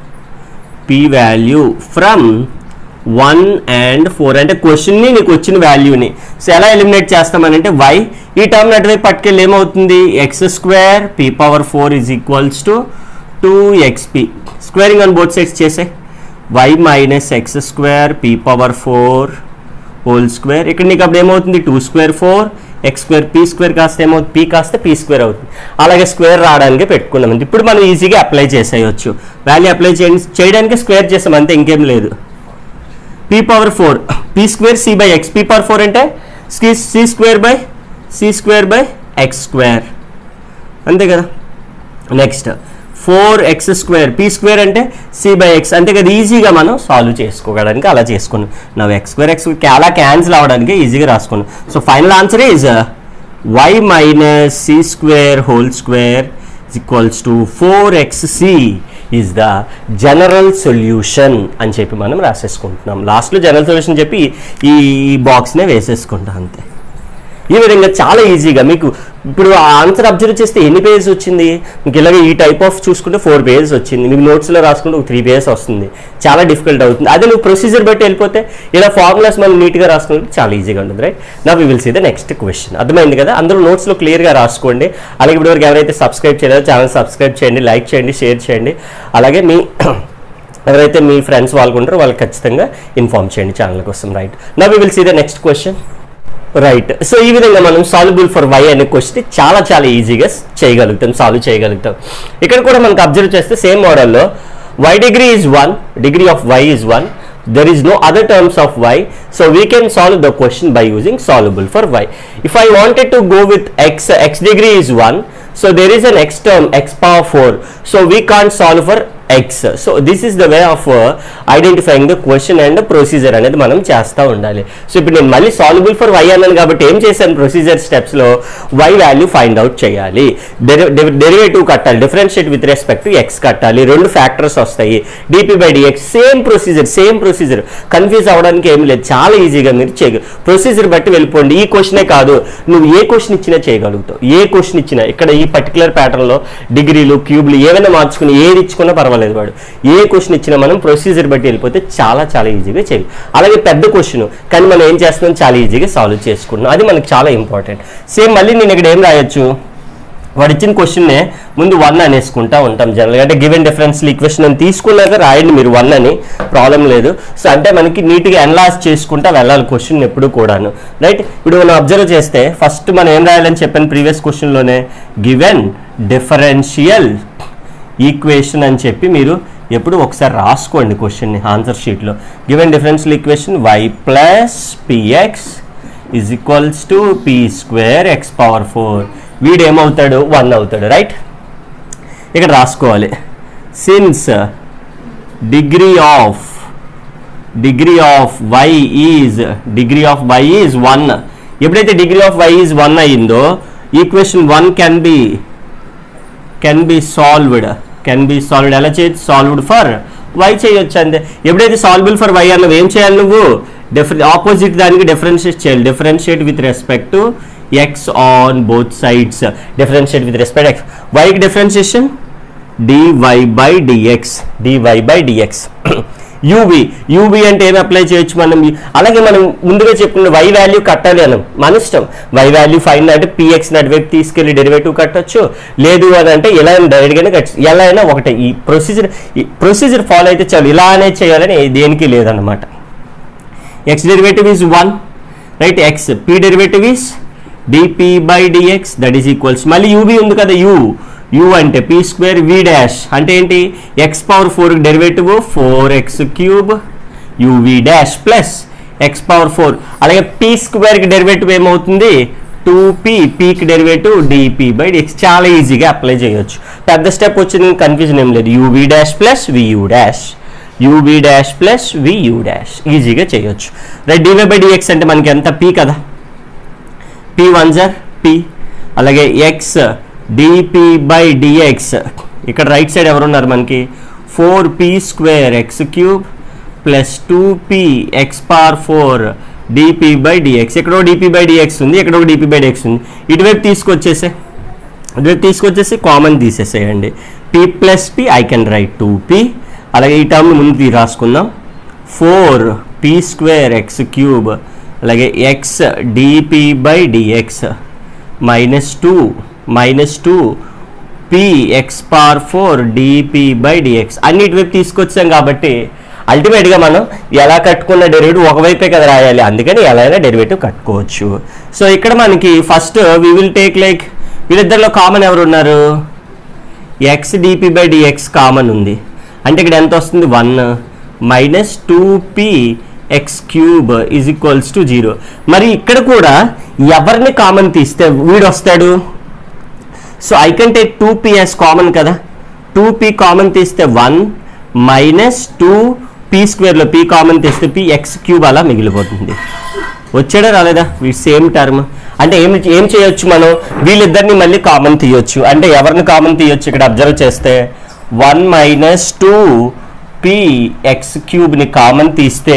p value from one and four అంటే క్వశ్చన్ని నీకు వచ్చిన వాల్యూని సో ఎలా ఎలిమినేట్ చేస్తామనంటే వై ఈ టర్మ్ అటువైపు పట్టుకెళ్ళి ఏమవుతుంది x square p power four is equals to two xp squaring on both sides చేసే y minus x square p power four whole square ఇక్కడ నీకు అప్పుడు ఏమవుతుంది two square four X square P square కాస్త ఏమవుతుంది పీ కాస్త P square అవుతుంది అలాగే స్క్వేర్ రావడానికి పెట్టుకున్నాం ఇప్పుడు మనం ఈజీగా అప్లై చేసేయచ్చు వాల్యూ అప్లై చేయండి చేయడానికి స్క్వేర్ చేసాం అంతే ఇంకేం లేదు P power four P square C by X P power four అంటే C square by C square by X square అంతే కదా next four X square P square అంటే సి బై ఎక్స్ అంతే కదా ఈజీగా మనం సాల్వ్ చేసుకోవడానికి అలా చేసుకున్నాం నా ఎక్స్ స్క్వేర్ ఎక్స్ అలా క్యాన్సిల్ అవ్వడానికి ఈజీగా రాసుకున్నాం so final answer is Y minus C square whole square equals to four X C is the general solution అని చెప్పి మనం రాసేసుకుంటున్నాం లాస్ట్లో జనరల్ సొల్యూషన్ చెప్పి ఈ బాక్స్నే వేసేసుకుంటాం అంతే ఈ విధంగా చాలా ఈజీగా మీకు ఇప్పుడు ఆ ఆన్సర్ అబ్జర్వ్ చేస్తే ఎన్ని పేజెస్ వచ్చింది మీకు ఇలాగ ఈ టైప్ ఆఫ్ చూసుకుంటే ఫోర్ పేజెస్ వచ్చింది మీకు నోట్స్లో రాసుకుంటే ఒక త్రీ పేజెస్ వస్తుంది చాలా డిఫికల్ట్ అవుతుంది అదే నువ్వు ప్రొసీజర్ బట్టి వెళ్ళిపోతే ఇలా ఫార్ములాస్ మనం నీట్గా రాసుకుంటే చాలా ఈజీగా ఉంటుంది రైట్ నా we will see the next question అర్థమైంది కదా అందరూ నోట్స్లో క్లియర్గా రాసుకోండి అలాగే ఇప్పటివరకు ఎవరైతే సబ్స్క్రైబ్ చేయలేదో ఛానల్ సబ్స్క్రైబ్ చేయండి లైక్ చేయండి షేర్ చేయండి అలాగే మీ ఎవరైతే మీ ఫ్రెండ్స్ వాళ్ళు ఉంటారో వాళ్ళకి ఖచ్చితంగా ఇన్ఫార్మ్ చేయండి ఛానల్ కోసం రైట్ నా we will see the next question right so ఈ విధంగా మనం సాల్యుబుల్ ఫర్ వై అనే క్వశ్చన్ చాలా చాలా ఈజీగా చేయగలుగుతాం సాల్వ్ చేయగలుగుతాం ఇక్కడ కూడా మనకు అబ్జర్వ్ చేస్తే సేమ్ మోడల్లో Y degree is one degree of why is one there is no other terms of y so we can solve the question by using soluble for y if i wanted to go with x x degree is 1 so there is an x term x power 4 so we can't solve for x so this is the way of uh, identifying the question and the procedure అనేది మనం చేస్తూ ఉండాలి so ఇప్పుడు నేను మళ్ళీ soluble for why అన్నాను కాబట్టి ఏం చేశాను ప్రొసీజర్ స్టెప్స్లో వై వాల్యూ ఫైండ్ అవుట్ చేయాలి డెరివేటివ్ కట్టాలి differentiate with respect to X కట్టాలి రెండు ఫ్యాక్టర్స్ వస్తాయి DP by DX same procedure same procedure confuse అవ్వడానికి ఏం లేదు చాలా ఈజీగా మీరు చేయగ ప్రొసీజర్ బట్టి వెళ్ళిపోండి ఈ క్వశ్చనే కాదు నువ్వు ఏ క్వశ్చన్ ఇచ్చినా చేయగలుగుతావు ఏ క్వశ్చన్ ఇచ్చినా ఇక్కడ ఈ పర్టికులర్ ప్యాటర్న్లో డిగ్రీలు క్యూబ్లు ఏమైనా మార్చుకుని ఏది ఇచ్చుకున్నా పర్వాలేదు వాడు ఏ క్వశ్చన్ ఇచ్చినా మనం ప్రొసీజర్ బట్టి వెళ్ళిపోతే చాలా చాలా ఈజీగా చేయాలి అలాగే పెద్ద క్వశ్చన్ కానీ మనం ఏం చేస్తున్నాం చాలా ఈజీగా సాల్వ్ చేసుకుంటున్నాం అది మనకు చాలా ఇంపార్టెంట్ సేమ్ మళ్ళీ నేను ఇక్కడ ఏం రాయొచ్చు వాడు ఇచ్చిన క్వశ్చన్నే ముందు వన్ అనేసుకుంటా ఉంటాం జనరల్గా అంటే గివెన్ డిఫరెన్స్ ఈక్వేషన్ అని తీసుకున్నాక రాయండి మీరు వన్ అని ప్రాబ్లం లేదు సో అంటే మనకి నీట్గా ఎన్లాస్ చేసుకుంటా వెళ్ళాలి క్వశ్చన్ ఎప్పుడు కూడాను రైట్ ఇప్పుడు మనం అబ్జర్వ్ చేస్తే ఫస్ట్ మనం ఏం రాయాలని చెప్పాను ప్రీవియస్ క్వశ్చన్లోనే గివెన్ డిఫరెన్షియల్ ఈక్వేషన్ అని చెప్పి మీరు ఎప్పుడు ఒకసారి రాసుకోండి క్వశ్చన్ని ఆన్సర్ షీట్లో given differential equation Y plus PX is equals to P square X power four వీడు ఏమవుతాడు వన్ అవుతాడు రైట్ ఇక్కడ రాసుకోవాలి since degree of degree of why is degree of why is one ఎప్పుడైతే degree of why is one అయ్యిందో equation one can be can be solved can be solved ఎలా చేయొచ్చు solved for why చేయొచ్చు అంతే ఎప్పుడైతే solvable for why అన్నవి ఏం చేయాలి నువ్వు డిఫరె ఆపోజిట్ దానికి డిఫరెన్షియేట్ చేయాలి differentiate with respect to X on both sides differentiate with respect X వైకి differentiation DY by DX DY by DX UV UV అంటే ఏమి అప్లై చేయొచ్చు మనం అలాగే మనం ముందుగా చెప్పుకున్న వై వాల్యూ కట్టాలి అనం మన ఇష్టం వై వాల్యూ ఫైన్ అంటే పిఎక్స్ అటువైపు తీసుకెళ్లి డెరివేటివ్ కట్టొచ్చు లేదు అని అంటే ఎలా అయినా డైరెక్ట్గానే కట్టచ్చు ఎలా అయినా ఒకటే ఈ ప్రొసీజర్ ఈ ప్రొసీజర్ ఫాలో అయితే చాలు ఇలానే చేయాలని దేనికి లేదన్నమాట X derivative is one right X P derivative is DP by dx that is equals మళ్ళీ యూబీ ఉంది కదా యూ యూ అంటే పీ స్క్వేర్ వి డాష్ అంటే ఏంటి X power four derivative four X cube UV dash plus X power four అలాగే P స్క్వేర్కి derivative ఏమవుతుంది two P పీకి డెరివేటివ్ డిపి బై డిఎక్స్ చాలా ఈజీగా అప్లై చేయొచ్చు పెద్ద స్టెప్ వచ్చింది కన్ఫ్యూజన్ ఏం లేదు UV dash plus వియూ dash UV dash plus వియూ dash ఈజీగా చేయొచ్చు రైట్ డివై బై డిఎక్స్ అంటే మనకి ఎంత పీ కదా పీ వన్ జర్ పీ అలాగే ఎక్స్ డిపి బై డిఎక్స్ ఇక్కడ రైట్ సైడ్ ఎవరున్నారు మనకి four P square X cube plus two P X power four DP by DX ఎక్కడో డిపి బై డిఎక్స్ ఉంది ఎక్కడో డిపి బై డిఎక్స్ ఉంది ఇటువైపు తీసుకొచ్చేసే ఇటువైపు తీసుకొచ్చేసి కామన్ తీసేసేయండి P plus P I can write two P అలాగే ఈ టర్మ్ ముందు తీ రాసుకుందాం four P square X cube అలాగే X DP by DX minus two minus two P X power four DP by DX అన్నిటి వైపు తీసుకొచ్చాం కాబట్టి అల్టిమేట్గా మనం ఎలా కట్టుకున్న డెరివేటివ్ ఒకవైపే కదా రాయాలి అందుకని ఎలా అయినా డెరివేటివ్ కట్టుకోవచ్చు సో ఇక్కడ మనకి first we will take like వీళ్ళిద్దరిలో కామన్ ఎవరు ఉన్నారు X DP by dx common ఉంది అంటే ఇక్కడ ఎంత వస్తుంది one minus two P X cube is equals to zero మరి ఇక్కడ కూడా ఎవరిని కామన్ తీస్తే వీడు వస్తాడు so I can take two P as common కదా టూ పి కామన్ తీస్తే వన్ మైనస్ టూ పీ స్క్వేర్లో పీ కామన్ తీస్తే పి ఎక్స్ క్యూబ్ అలా మిగిలిపోతుంది వచ్చాడా రాలేదా వీటి సేమ్ టర్మ్ అంటే ఏం ఏం చేయొచ్చు మనం వీళ్ళిద్దరిని మళ్ళీ కామన్ తీయొచ్చు అంటే ఎవరిని కామన్ తీయొచ్చు ఇక్కడ అబ్జర్వ్ చేస్తే one minus two P X క్యూబ్ని కామన్ తీస్తే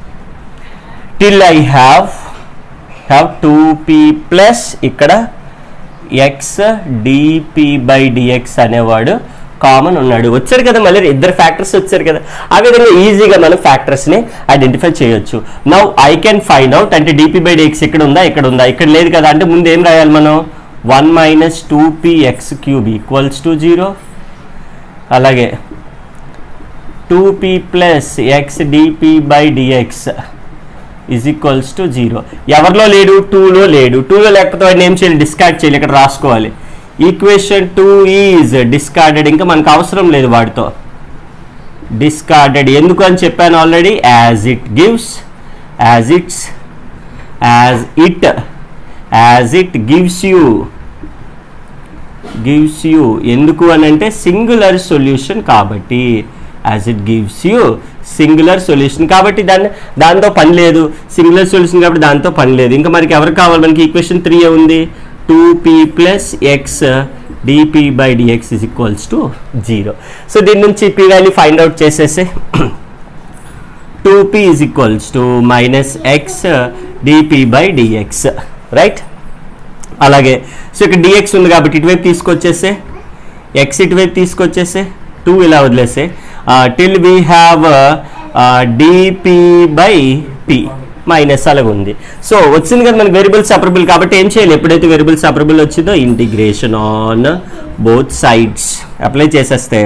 till I have have two P plus ఇక్కడ ఎక్స్ డిపి బై డిఎక్స్ అనేవాడు కామన్ ఉన్నాడు వచ్చారు కదా మళ్ళీ ఇద్దరు ఫ్యాక్టర్స్ వచ్చారు కదా ఆ విధంగా ఈజీగా మనం ఫ్యాక్టర్స్ని ఐడెంటిఫై చేయొచ్చు now I can find out అంటే డిపి బై డిఎక్స్ ఇక్కడ ఉందా ఇక్కడ ఉందా ఇక్కడ లేదు కదా అంటే ముందు ఏం రాయాలి మనం one minus two P X cube equals to zero అలాగే two P plus X DP by dx is equals to zero ఎవరిలో లేడు టూలో లేడు టూలో లేకపోతే వాడిని ఏం చేయాలి డిస్కార్డ్ చేయాలి ఇక్కడ రాసుకోవాలి ఈక్వేషన్ టూ ఈజ్ డిస్కార్డెడ్ ఇంకా మనకు అవసరం లేదు వాడితో డిస్కార్డెడ్ ఎందుకు అని చెప్పాను already as it gives as it's as it as it gives you gives you ఎందుకు అని అంటే సింగులర్ సొల్యూషన్ కాబట్టి as it gives you singular solution కాబట్టి దాన్ని దాంతో పని లేదు సింగులర్ సొల్యూషన్ కాబట్టి దాంతో పని లేదు ఇంకా మనకి ఎవరు కావాలి మనకి ఈక్వేషన్ త్రీ ఉంది two P plus X DP by dx is equals to zero so దీని నుంచి పీ వాల్యూ ఫైండ్ అవుట్ చేసేసి two P is equals to minus X DP by dx right అలాగే సో ఇక్కడ డిఎక్స్ ఉంది కాబట్టి ఇటువైపు తీసుకొచ్చేసే X ఇటువైపు తీసుకొచ్చేసే టూ ఇలా వదిలేసే till we have DP by P minus అలాగ ఉంది సో వచ్చింది కదా మనకి వేరియబుల్ సపరబుల్ కాబట్టి ఏం చేయాలి ఎప్పుడైతే వేరియబుల్ సపరబుల్ వచ్చిందో integration on both sides apply చేసేస్తే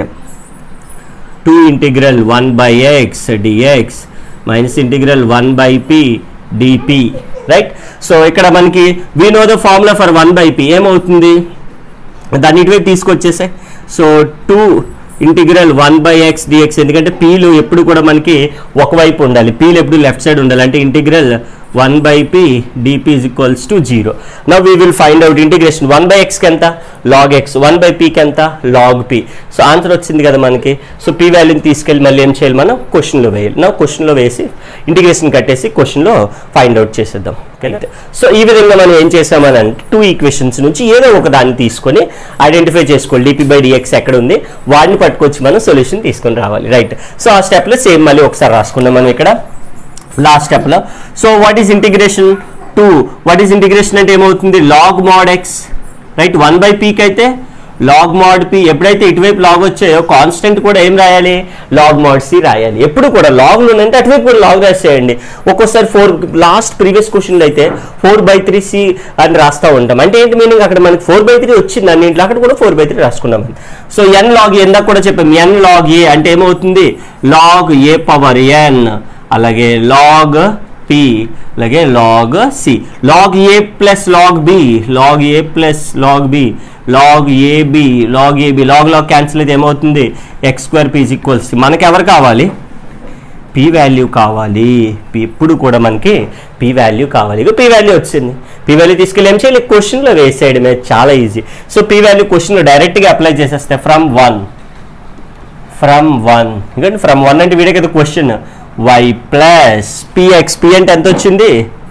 two integral one by X DX minus integral one by P DP right so ఇక్కడ మనకి we know the formula for one by P ఏమవుతుంది దాన్ని ఇటువైపు తీసుకొచ్చేసే so two integral one by X DX ఎందుకంటే పీలు ఎప్పుడు కూడా మనకి ఒకవైపు ఉండాలి పీలు ఎప్పుడు లెఫ్ట్ సైడ్ ఉండాలి అంటే integral one by P DP is equals to zero now we will find out integration one by ఎక్స్కి ఎంత లాగ్ ఎక్స్ వన్ బై పీకి ఎంత లాగ్ పి సో ఆన్సర్ వచ్చింది కదా మనకి సో పీ వాల్యూని తీసుకెళ్ళి మళ్ళీ ఏం చేయాలి మనం క్వశ్చన్లో వేయాలి నా క్వశ్చన్లో వేసి ఇంటిగ్రేషన్ కట్టేసి క్వశ్చన్లో ఫైండ్ అవుట్ చేసేద్దాం ఓకే సో ఈ విధంగా మనం ఏం చేసామని అంటే టూ ఈక్వేషన్స్ నుంచి ఏదో ఒక దాన్ని తీసుకొని ఐడెంటిఫై చేసుకోవాలి డిపి బై డిఎక్స్ ఎక్కడ ఉంది వాడిని పట్టుకొచ్చి మనం సొల్యూషన్ తీసుకొని రావాలి రైట్ సో ఆ స్టెప్లో సేమ్ మళ్ళీ ఒకసారి రాసుకున్నాం మనం ఇక్కడ లాస్ట్ స్టెప్లో so what is integration two what is integration అంటే ఏమవుతుంది log mod X right one by పీకి అయితే లాగ్ మాడ్ పి ఎప్పుడైతే ఇటువైపు లాగ్ వచ్చాయో కాన్స్టెంట్ కూడా ఏం రాయాలి లాగ్ మాడ్ సి రాయాలి ఎప్పుడు కూడా లాగ్లు ఉన్నాయంటే అటువైపు కూడా లాగ్ రాసేయండి ఒక్కోసారి ఫోర్ లాస్ట్ ప్రీవియస్ క్వశ్చన్లో అయితే ఫోర్ బై త్రీ సి అని రాస్తూ ఉంటాం అంటే ఏంటి మీనింగ్ అక్కడ మనకి ఫోర్ బై త్రీ వచ్చింది అన్నింట్లో అక్కడ కూడా ఫోర్ బై త్రీ రాసుకున్నాం సో ఎన్ లాగ్ ఎందాక కూడా చెప్పాం ఎన్ లాగ్ ఏ అంటే ఏమవుతుంది లాగ్ ఏ పవర్ ఎన్ అలాగే లాగ్ పి అలాగే లాగ్ సి లాగ్ ఏ ప్లస్ లాగ్ బి లాగ్ ఏ plus log B log AB log AB log log cancel అయితే ఏమవుతుంది ఎక్స్ స్క్వేర్ పీ ఈక్వల్స్ మనకి ఎవరు కావాలి పీ వాల్యూ కావాలి P ఎప్పుడు కూడా మనకి పీ వాల్యూ కావాలి ఇక పీ వాల్యూ వచ్చింది పీ వాల్యూ తీసుకెళ్ళి ఏం చేయాలి క్వశ్చన్లో వేసేయడమే చాలా ఈజీ సో పీ వాల్యూ క్వశ్చన్లో డైరెక్ట్గా అప్లై చేసేస్తే ఫ్రమ్ వన్ ఫ్రమ్ వన్ ఎందుకంటే ఫ్రమ్ వన్ అంటే వీడే కదా question Y plus PX P అంటే ఎంత వచ్చింది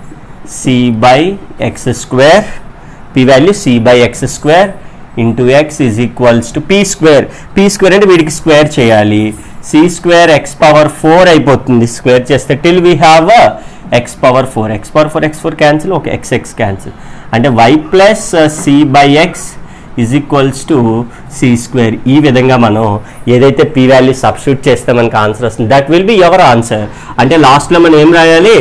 C by X square P value C by X square into X is equals to P square P square అంటే వీడికి స్క్వేర్ చేయాలి C square X power four అయిపోతుంది స్క్వేర్ చేస్తే till we have X power four X power four X four cancel okay X X cancel అంటే why plus C by X is equals to C square ఈ విధంగా మనం ఏదైతే P value substitute చేస్తే మనకి answer వస్తుంది that will be our answer అంటే లాస్ట్లో మనం ఏం రాయాలి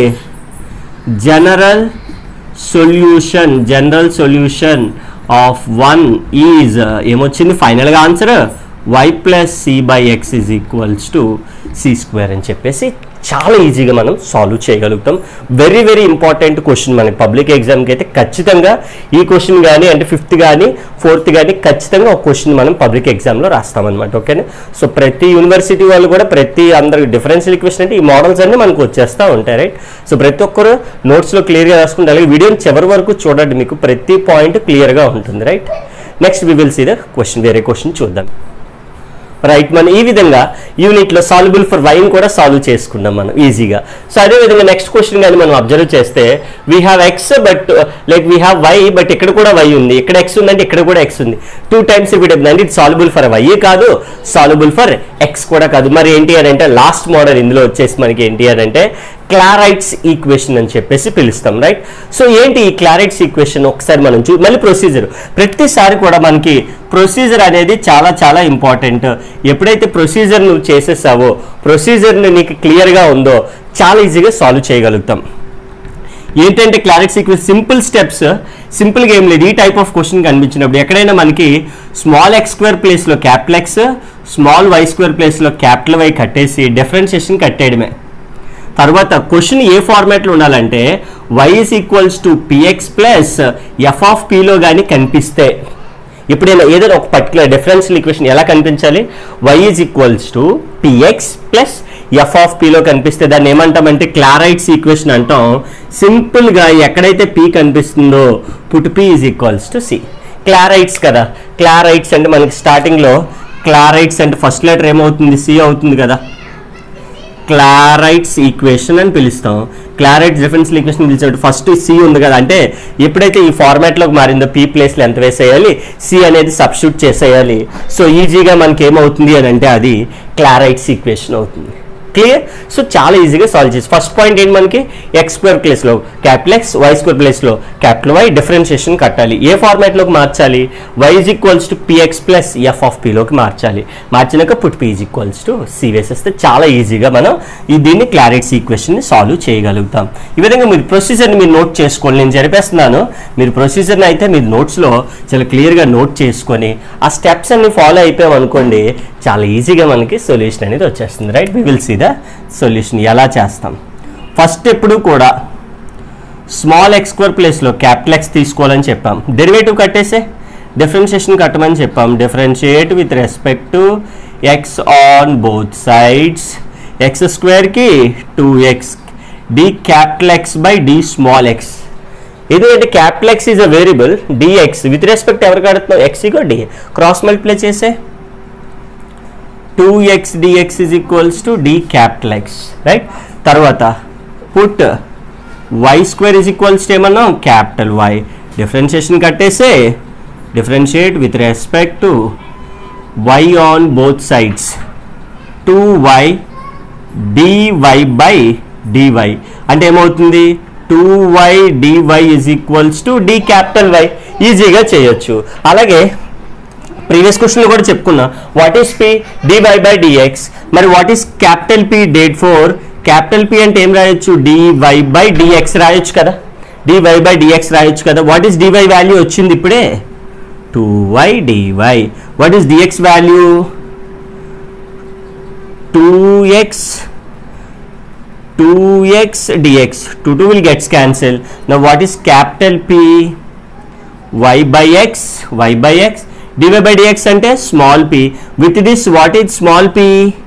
general solution general solution of one is ఏమొచ్చింది ఫైనల్గా answer Y plus C by X is equals to C square అని చెప్పేసి చాలా ఈజీగా మనం సాల్వ్ చేయగలుగుతాం వెరీ వెరీ ఇంపార్టెంట్ క్వశ్చన్ మనకి పబ్లిక్ ఎగ్జామ్కి అయితే ఖచ్చితంగా ఈ క్వశ్చన్ కానీ అంటే ఫిఫ్త్ కానీ ఫోర్త్ కానీ ఖచ్చితంగా ఒక క్వశ్చన్ మనం పబ్లిక్ ఎగ్జామ్లో రాస్తామన్నమాట ఓకేనా సో ప్రతి యూనివర్సిటీ వాళ్ళు కూడా ప్రతి అందరికి డిఫరెన్షియల్ ఈక్వేషన్ అంటే ఈ మోడల్స్ అన్ని మనకు వచ్చేస్తూ ఉంటాయి రైట్ సో ప్రతి ఒక్కరు నోట్స్లో క్లియర్గా రాసుకుంటే అలాగే వీడియోని చివరి వరకు చూడండి మీకు ప్రతి పాయింట్ క్లియర్గా ఉంటుంది right next we will see the question వేరే క్వశ్చన్ చూద్దాం రైట్ మనం ఈ విధంగా యూనిట్లో సాల్యుబుల్ ఫర్ వైన్ కూడా సాల్వ్ చేసుకున్నాం మనం ఈజీగా సో అదే విధంగా నెక్స్ట్ క్వశ్చన్ కానీ మనం అబ్జర్వ్ చేస్తే we have X but like we have Y but ఇక్కడ కూడా వై ఉంది ఇక్కడ ఎక్స్ ఉందంటే ఇక్కడ కూడా ఎక్స్ ఉంది టూ టైమ్స్ రిపీట్ అవుతుంది అంటే ఇది సాల్యుబుల్ ఫర్ వై కాదు సాల్యుబుల్ ఫర్ ఎక్స్ కూడా కాదు మరి ఏంటి అని అంటే లాస్ట్ మోడల్ ఇందులో వచ్చేసి మనకి ఏంటి అని అంటే క్లారైట్స్ ఈక్వేషన్ అని చెప్పేసి పిలుస్తాం రైట్ సో ఏంటి ఈ క్లారైట్స్ ఈక్వేషన్ ఒకసారి మనం చూ మళ్ళీ ప్రొసీజర్ ప్రతిసారి కూడా మనకి ప్రొసీజర్ అనేది చాలా చాలా ఇంపార్టెంట్ ఎప్పుడైతే ప్రొసీజర్ నువ్వు చేసేసావో ప్రొసీజర్ నీకు క్లియర్గా ఉందో చాలా ఈజీగా సాల్వ్ చేయగలుగుతాం ఏంటంటే క్లారిక్స్ ఈక్వెస్ సింపుల్ స్టెప్స్ సింపుల్గా ఏం లేదు ఈ టైప్ ఆఫ్ క్వశ్చన్ కనిపించినప్పుడు ఎక్కడైనా మనకి స్మాల్ ఎక్స్ స్క్వేర్ ప్లేస్లో capital X small why square ప్లేస్లో క్యాపిటల్ వై కట్టేసి డిఫరెన్షియేషన్ కట్టేయడమే తర్వాత క్వశ్చన్ ఏ ఫార్మాట్లో ఉండాలంటే Y is equals to px plus F of పిలో కానీ కనిపిస్తే ఎప్పుడైనా ఏదైనా ఒక పర్టికులర్ డిఫరెన్షియల్ ఈక్వేషన్ ఎలా కనిపించాలి Y is equals to px plus F of పిలో కనిపిస్తే దాన్ని ఏమంటామంటే క్లారైట్స్ ఈక్వేషన్ అంటాం సింపుల్గా ఎక్కడైతే పి కనిపిస్తుందో put P is equals to C Clairaut's కదా క్లారైట్స్ అంటే మనకి స్టార్టింగ్లో క్లారైట్స్ అంటే ఫస్ట్ లెటర్ ఏమవుతుంది సి అవుతుంది కదా క్లారైట్స్ ఈక్వేషన్ అని పిలుస్తాం క్లారైట్స్ డిఫరెన్షియల్ ఈక్వేషన్ పిలిచినట్టు ఫస్ట్ సి ఉంది కదా అంటే ఎప్పుడైతే ఈ ఫార్మాట్లోకి మారిందో పీ ప్లేస్లో ఎంత వేసేయాలి సి అనేది సబ్స్టిట్యూట్ చేసేయాలి సో ఈజీగా మనకి ఏమవుతుంది అని అంటే అది క్లారైట్స్ ఈక్వేషన్ అవుతుంది క్లియర్ సో చాలా ఈజీగా సాల్వ్ చేసి ఫస్ట్ పాయింట్ ఏంటి మనకి ఎక్స్ స్క్వేర్ ప్లేస్లో క్యాపిటల్ ఎక్స్ వై స్క్వేర్ ప్లేస్లో క్యాపిటల్ వై డిఫరెన్షియేషన్ కట్టాలి ఏ ఫార్మాట్లోకి మార్చాలి Y is equals to px plus F of పిలోకి మార్చాలి మార్చినాక put P is equals to C వేసేస్తే చాలా ఈజీగా మనం ఈ దీన్ని క్లారిట్స్ ఈక్వేషన్ని సాల్వ్ చేయగలుగుతాం ఈ విధంగా మీరు ప్రొసీజర్ని మీరు నోట్ చేసుకోండి నేను జరిపేస్తున్నాను మీరు ప్రొసీజర్ని అయితే మీరు నోట్స్లో చాలా క్లియర్గా నోట్ చేసుకొని ఆ స్టెప్స్ అన్ని ఫాలో అయిపోయాం అనుకోండి చాలా ఈజీగా మనకి సొల్యూషన్ అనేది వచ్చేస్తుంది right we will see the solution ఎలా చేస్తాం ఫస్ట్ ఎప్పుడు కూడా స్మాల్ ఎక్స్ స్క్వేర్ ప్లేస్లో క్యాపిటల్ ఎక్స్ తీసుకోవాలని చెప్పాం డెరివేటివ్ కట్టేసే డిఫరెన్షియేషన్ కట్టమని చెప్పాం differentiate with respect to X on both sides x స్క్వేర్కి two x d capital x by d small x ఎందుకంటే capital x is a variable dx with respect ఎవరు కడుతున్నాం ఎక్స్ ఇగో డి క్రాస్ మల్టిప్లై చేసే two x dx is equals to d capital x right తర్వాత put y square is equals to ఏమన్నాం capital why differentiation కట్టేసే differentiate with respect to y on both sides two y dy by dy అంటే ఏమవుతుంది two y dy is equals to d capital y ఈజీగా చేయొచ్చు అలాగే previous క్వశ్చన్లో కూడా చెప్పుకున్నా what is p dy by dx మరి what is capital p therefore capital p అంటే ఏం రాయొచ్చు డివై బై డిఎక్స్ రాయొచ్చు కదా డివై బై డిఎక్స్ రాయొచ్చు కదా వాట్ ఈస్ డివై వాల్యూ వచ్చింది ఇప్పుడే two y dy what is dx value two x 2x dx 2 2 will gets cancelled now what is capital p y by x y by x dy by dx అంటే small p with this what is small p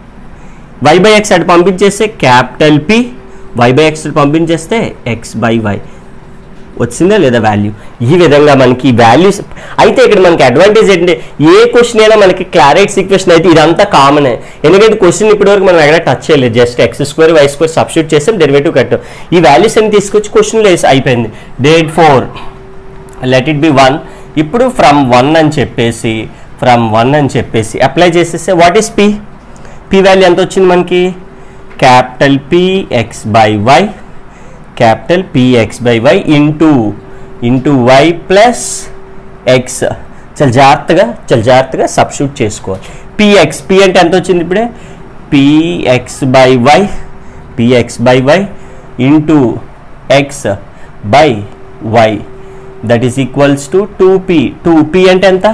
y by x అటు పంపించేస్తే capital p y by x అటు పంపించేస్తే x by y వచ్చిందా లేదా value ఈ విధంగా మనకి values అయితే ఇక్కడ మనకి అడ్వాంటేజ్ ఏంటంటే ఏ క్వశ్చన్ అయినా మనకి క్లారైట్స్ ఈక్వేషన్ అయితే ఇదంతా కామనే ఎందుకంటే క్వశ్చన్ ఇప్పటివరకు మనం ఎక్కడ టచ్ చేయలేదు just x square y square substitute చేసాం డెరివేటివ్ కట్టాం ఈ వాల్యూస్ అన్ని తీసుకొచ్చి క్వశ్చన్ వేసి అయిపోయింది therefore let it be one ఇప్పుడు ఫ్రమ్ వన్ అని చెప్పేసి ఫ్రమ్ వన్ అని చెప్పేసి అప్లై చేసేస్తే what is p p value ఎంత వచ్చింది మనకి capital p x by y capital px by y into into y plus x చాలా జాగ్రత్తగా చాలా జాగ్రత్తగా సబ్స్టిట్యూట్ చేసుకోవాలి పిఎక్స్ పి అంటే ఎంత వచ్చింది ఇప్పుడే px by y px by y into x by y that is equals to two p two p అంటే ఎంత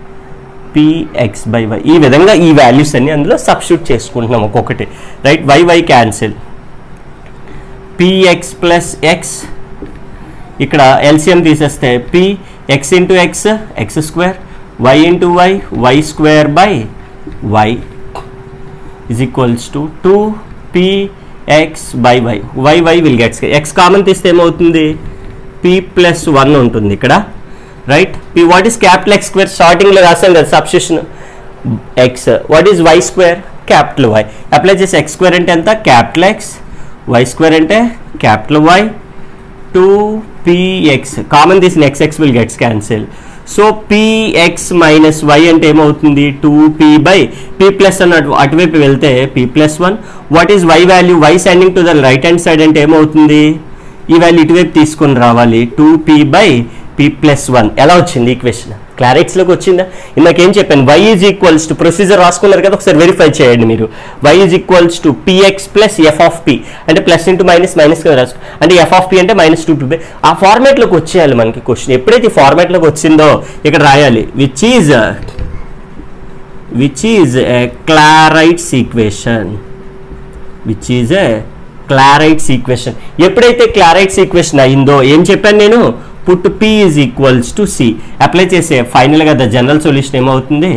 పిఎక్స్ బై వై ఈ విధంగా ఈ వాల్యూస్ అన్ని అందులో సబ్స్టిట్యూట్ చేసుకుంటున్నాం ఒక్కొక్కటి right y y cancel px plus x ఇక్కడ ఎల్సిఎం తీసేస్తే p x into x x square y into y y square by y is equals to two P x by y y y will gets x common తీస్తే ఏమవుతుంది p plus one ఉంటుంది ఇక్కడ right p what is capital x square స్టార్టింగ్లో రాసాం కదా substitution x what is y square capital y apply చేసి x square అంటే ఎంత క్యాపిటల్ ఎక్స్ వై స్క్వేర్ అంటే capital y two px common తీసిన x x will gets cancel so px minus y అంటే ఏమవుతుంది two p by p plus అన్నట్టు అటువైపు వెళ్తే p plus one what is y value y sending to the right hand side అంటే ఏమవుతుంది ఈ value ఇటువైపు తీసుకొని రావాలి two p by p plus one ఎలా వచ్చింది ఈక్వేషన్ క్లారిట్స్లోకి వచ్చిందా ఇందాకేం చెప్పాను y is equals to procedure రాసుకున్నారు కదా ఒకసారి వెరిఫై చేయండి మీరు y is equals to px plus F of p అంటే ప్లస్ ఇంటూ మైనస్ మైనస్ కదా రాసుకో అంటే ఎఫ్ ఆఫ్ పి అంటే మైనస్ టూ పి ఆ ఫార్మాట్లోకి వచ్చేయాలి మనకి క్వశ్చన్ ఎప్పుడైతే ఈ ఫార్మాట్లోకి వచ్చిందో ఇక్కడ రాయాలి which is which is a Clairaut's equation which is a Clairaut's equation ఎప్పుడైతే క్లారైట్స్ ఈక్వేషన్ అయిందో ఏం చెప్పాను నేను put P is equals to c apply చేసే ఫైనల్గా ద జనరల్ సొల్యూషన్ ఏమవుతుంది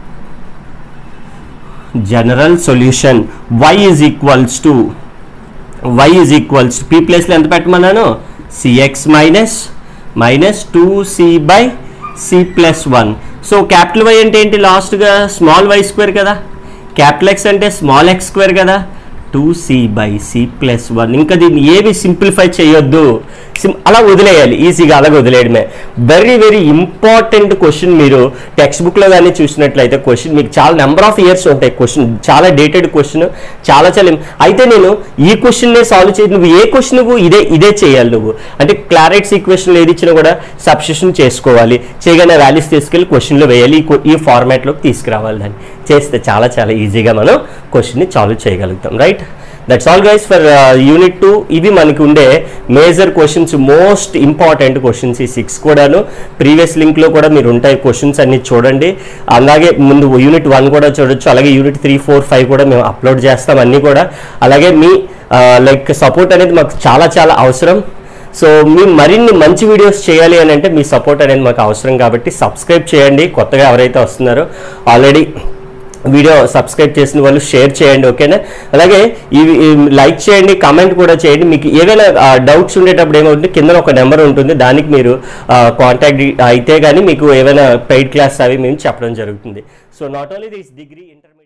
general solution y is equals to y is equals p ప్లేస్లో ఎంత పెట్టమన్నాను cx minus minus two c by c plus one so capital y అంటే ఏంటి లాస్ట్గా small why square కదా క్యాపిటల్ ఎక్స్ అంటే స్మాల్ ఎక్స్ స్క్వేర్ కదా two c by c plus one ఇంకా దీన్ని ఏమి సింప్లిఫై చేయొద్దు సిం అలా వదిలేయాలి ఈజీగా అలాగే వదిలేయడమే వెరీ వెరీ ఇంపార్టెంట్ క్వశ్చన్ మీరు టెక్స్ట్ బుక్లో కానీ చూసినట్లయితే క్వశ్చన్ మీకు చాలా నెంబర్ ఆఫ్ ఇయర్స్ ఉంటాయి క్వశ్చన్ చాలా డేటెడ్ క్వశ్చన్ చాలా చాలా im- అయితే నేను ఈ క్వశ్చన్నే సాల్వ్ చేసి నువ్వు ఏ క్వశ్చన్ నువ్వు ఇదే ఇదే చేయాలి నువ్వు అంటే క్లారెట్స్ ఈక్వేషన్ ఏది ఇచ్చినా కూడా సబ్స్టిట్యూషన్ చేసుకోవాలి చేయగానే వాల్యూస్ తీసుకెళ్ళి క్వశ్చన్లో వేయాలి ఈ క్వ- ఈ ఫార్మాట్లోకి తీసుకురావాలి దాన్ని చేస్తే చాలా చాలా ఈజీగా మనం క్వశ్చన్ని సాల్వ్ చేయగలుగుతాం right that's all guys for unit two ఇవి మనకి ఉండే major questions most important questions ఈ సిక్స్ కూడాను ప్రీవియస్ లింక్లో కూడా మీరు ఉంటాయి క్వశ్చన్స్ అన్ని చూడండి అలాగే ముందు యూనిట్ వన్ కూడా చూడొచ్చు అలాగే యూనిట్ త్రీ ఫోర్ ఫైవ్ కూడా మేము అప్లోడ్ చేస్తాం అన్నీ కూడా అలాగే మీ లైక్ సపోర్ట్ అనేది మాకు చాలా చాలా అవసరం సో మీ మరిన్ని మంచి వీడియోస్ చేయాలి అని అంటే మీ సపోర్ట్ అనేది మాకు అవసరం కాబట్టి సబ్స్క్రైబ్ చేయండి కొత్తగా ఎవరైతే వస్తున్నారో ఆల్రెడీ వీడియో సబ్స్క్రైబ్ చేసిన వాళ్ళు షేర్ చేయండి ఓకేనా అలాగే ఇవి లైక్ చేయండి కామెంట్ కూడా చేయండి మీకు ఏవైనా డౌట్స్ ఉండేటప్పుడు ఏమవుతుంది కింద ఒక నెంబర్ ఉంటుంది దానికి మీరు కాంటాక్ట్ అయితే కానీ మీకు ఏమైనా పెయిడ్ క్లాస్ అవి మేము చెప్పడం జరుగుతుంది so not only this degree inter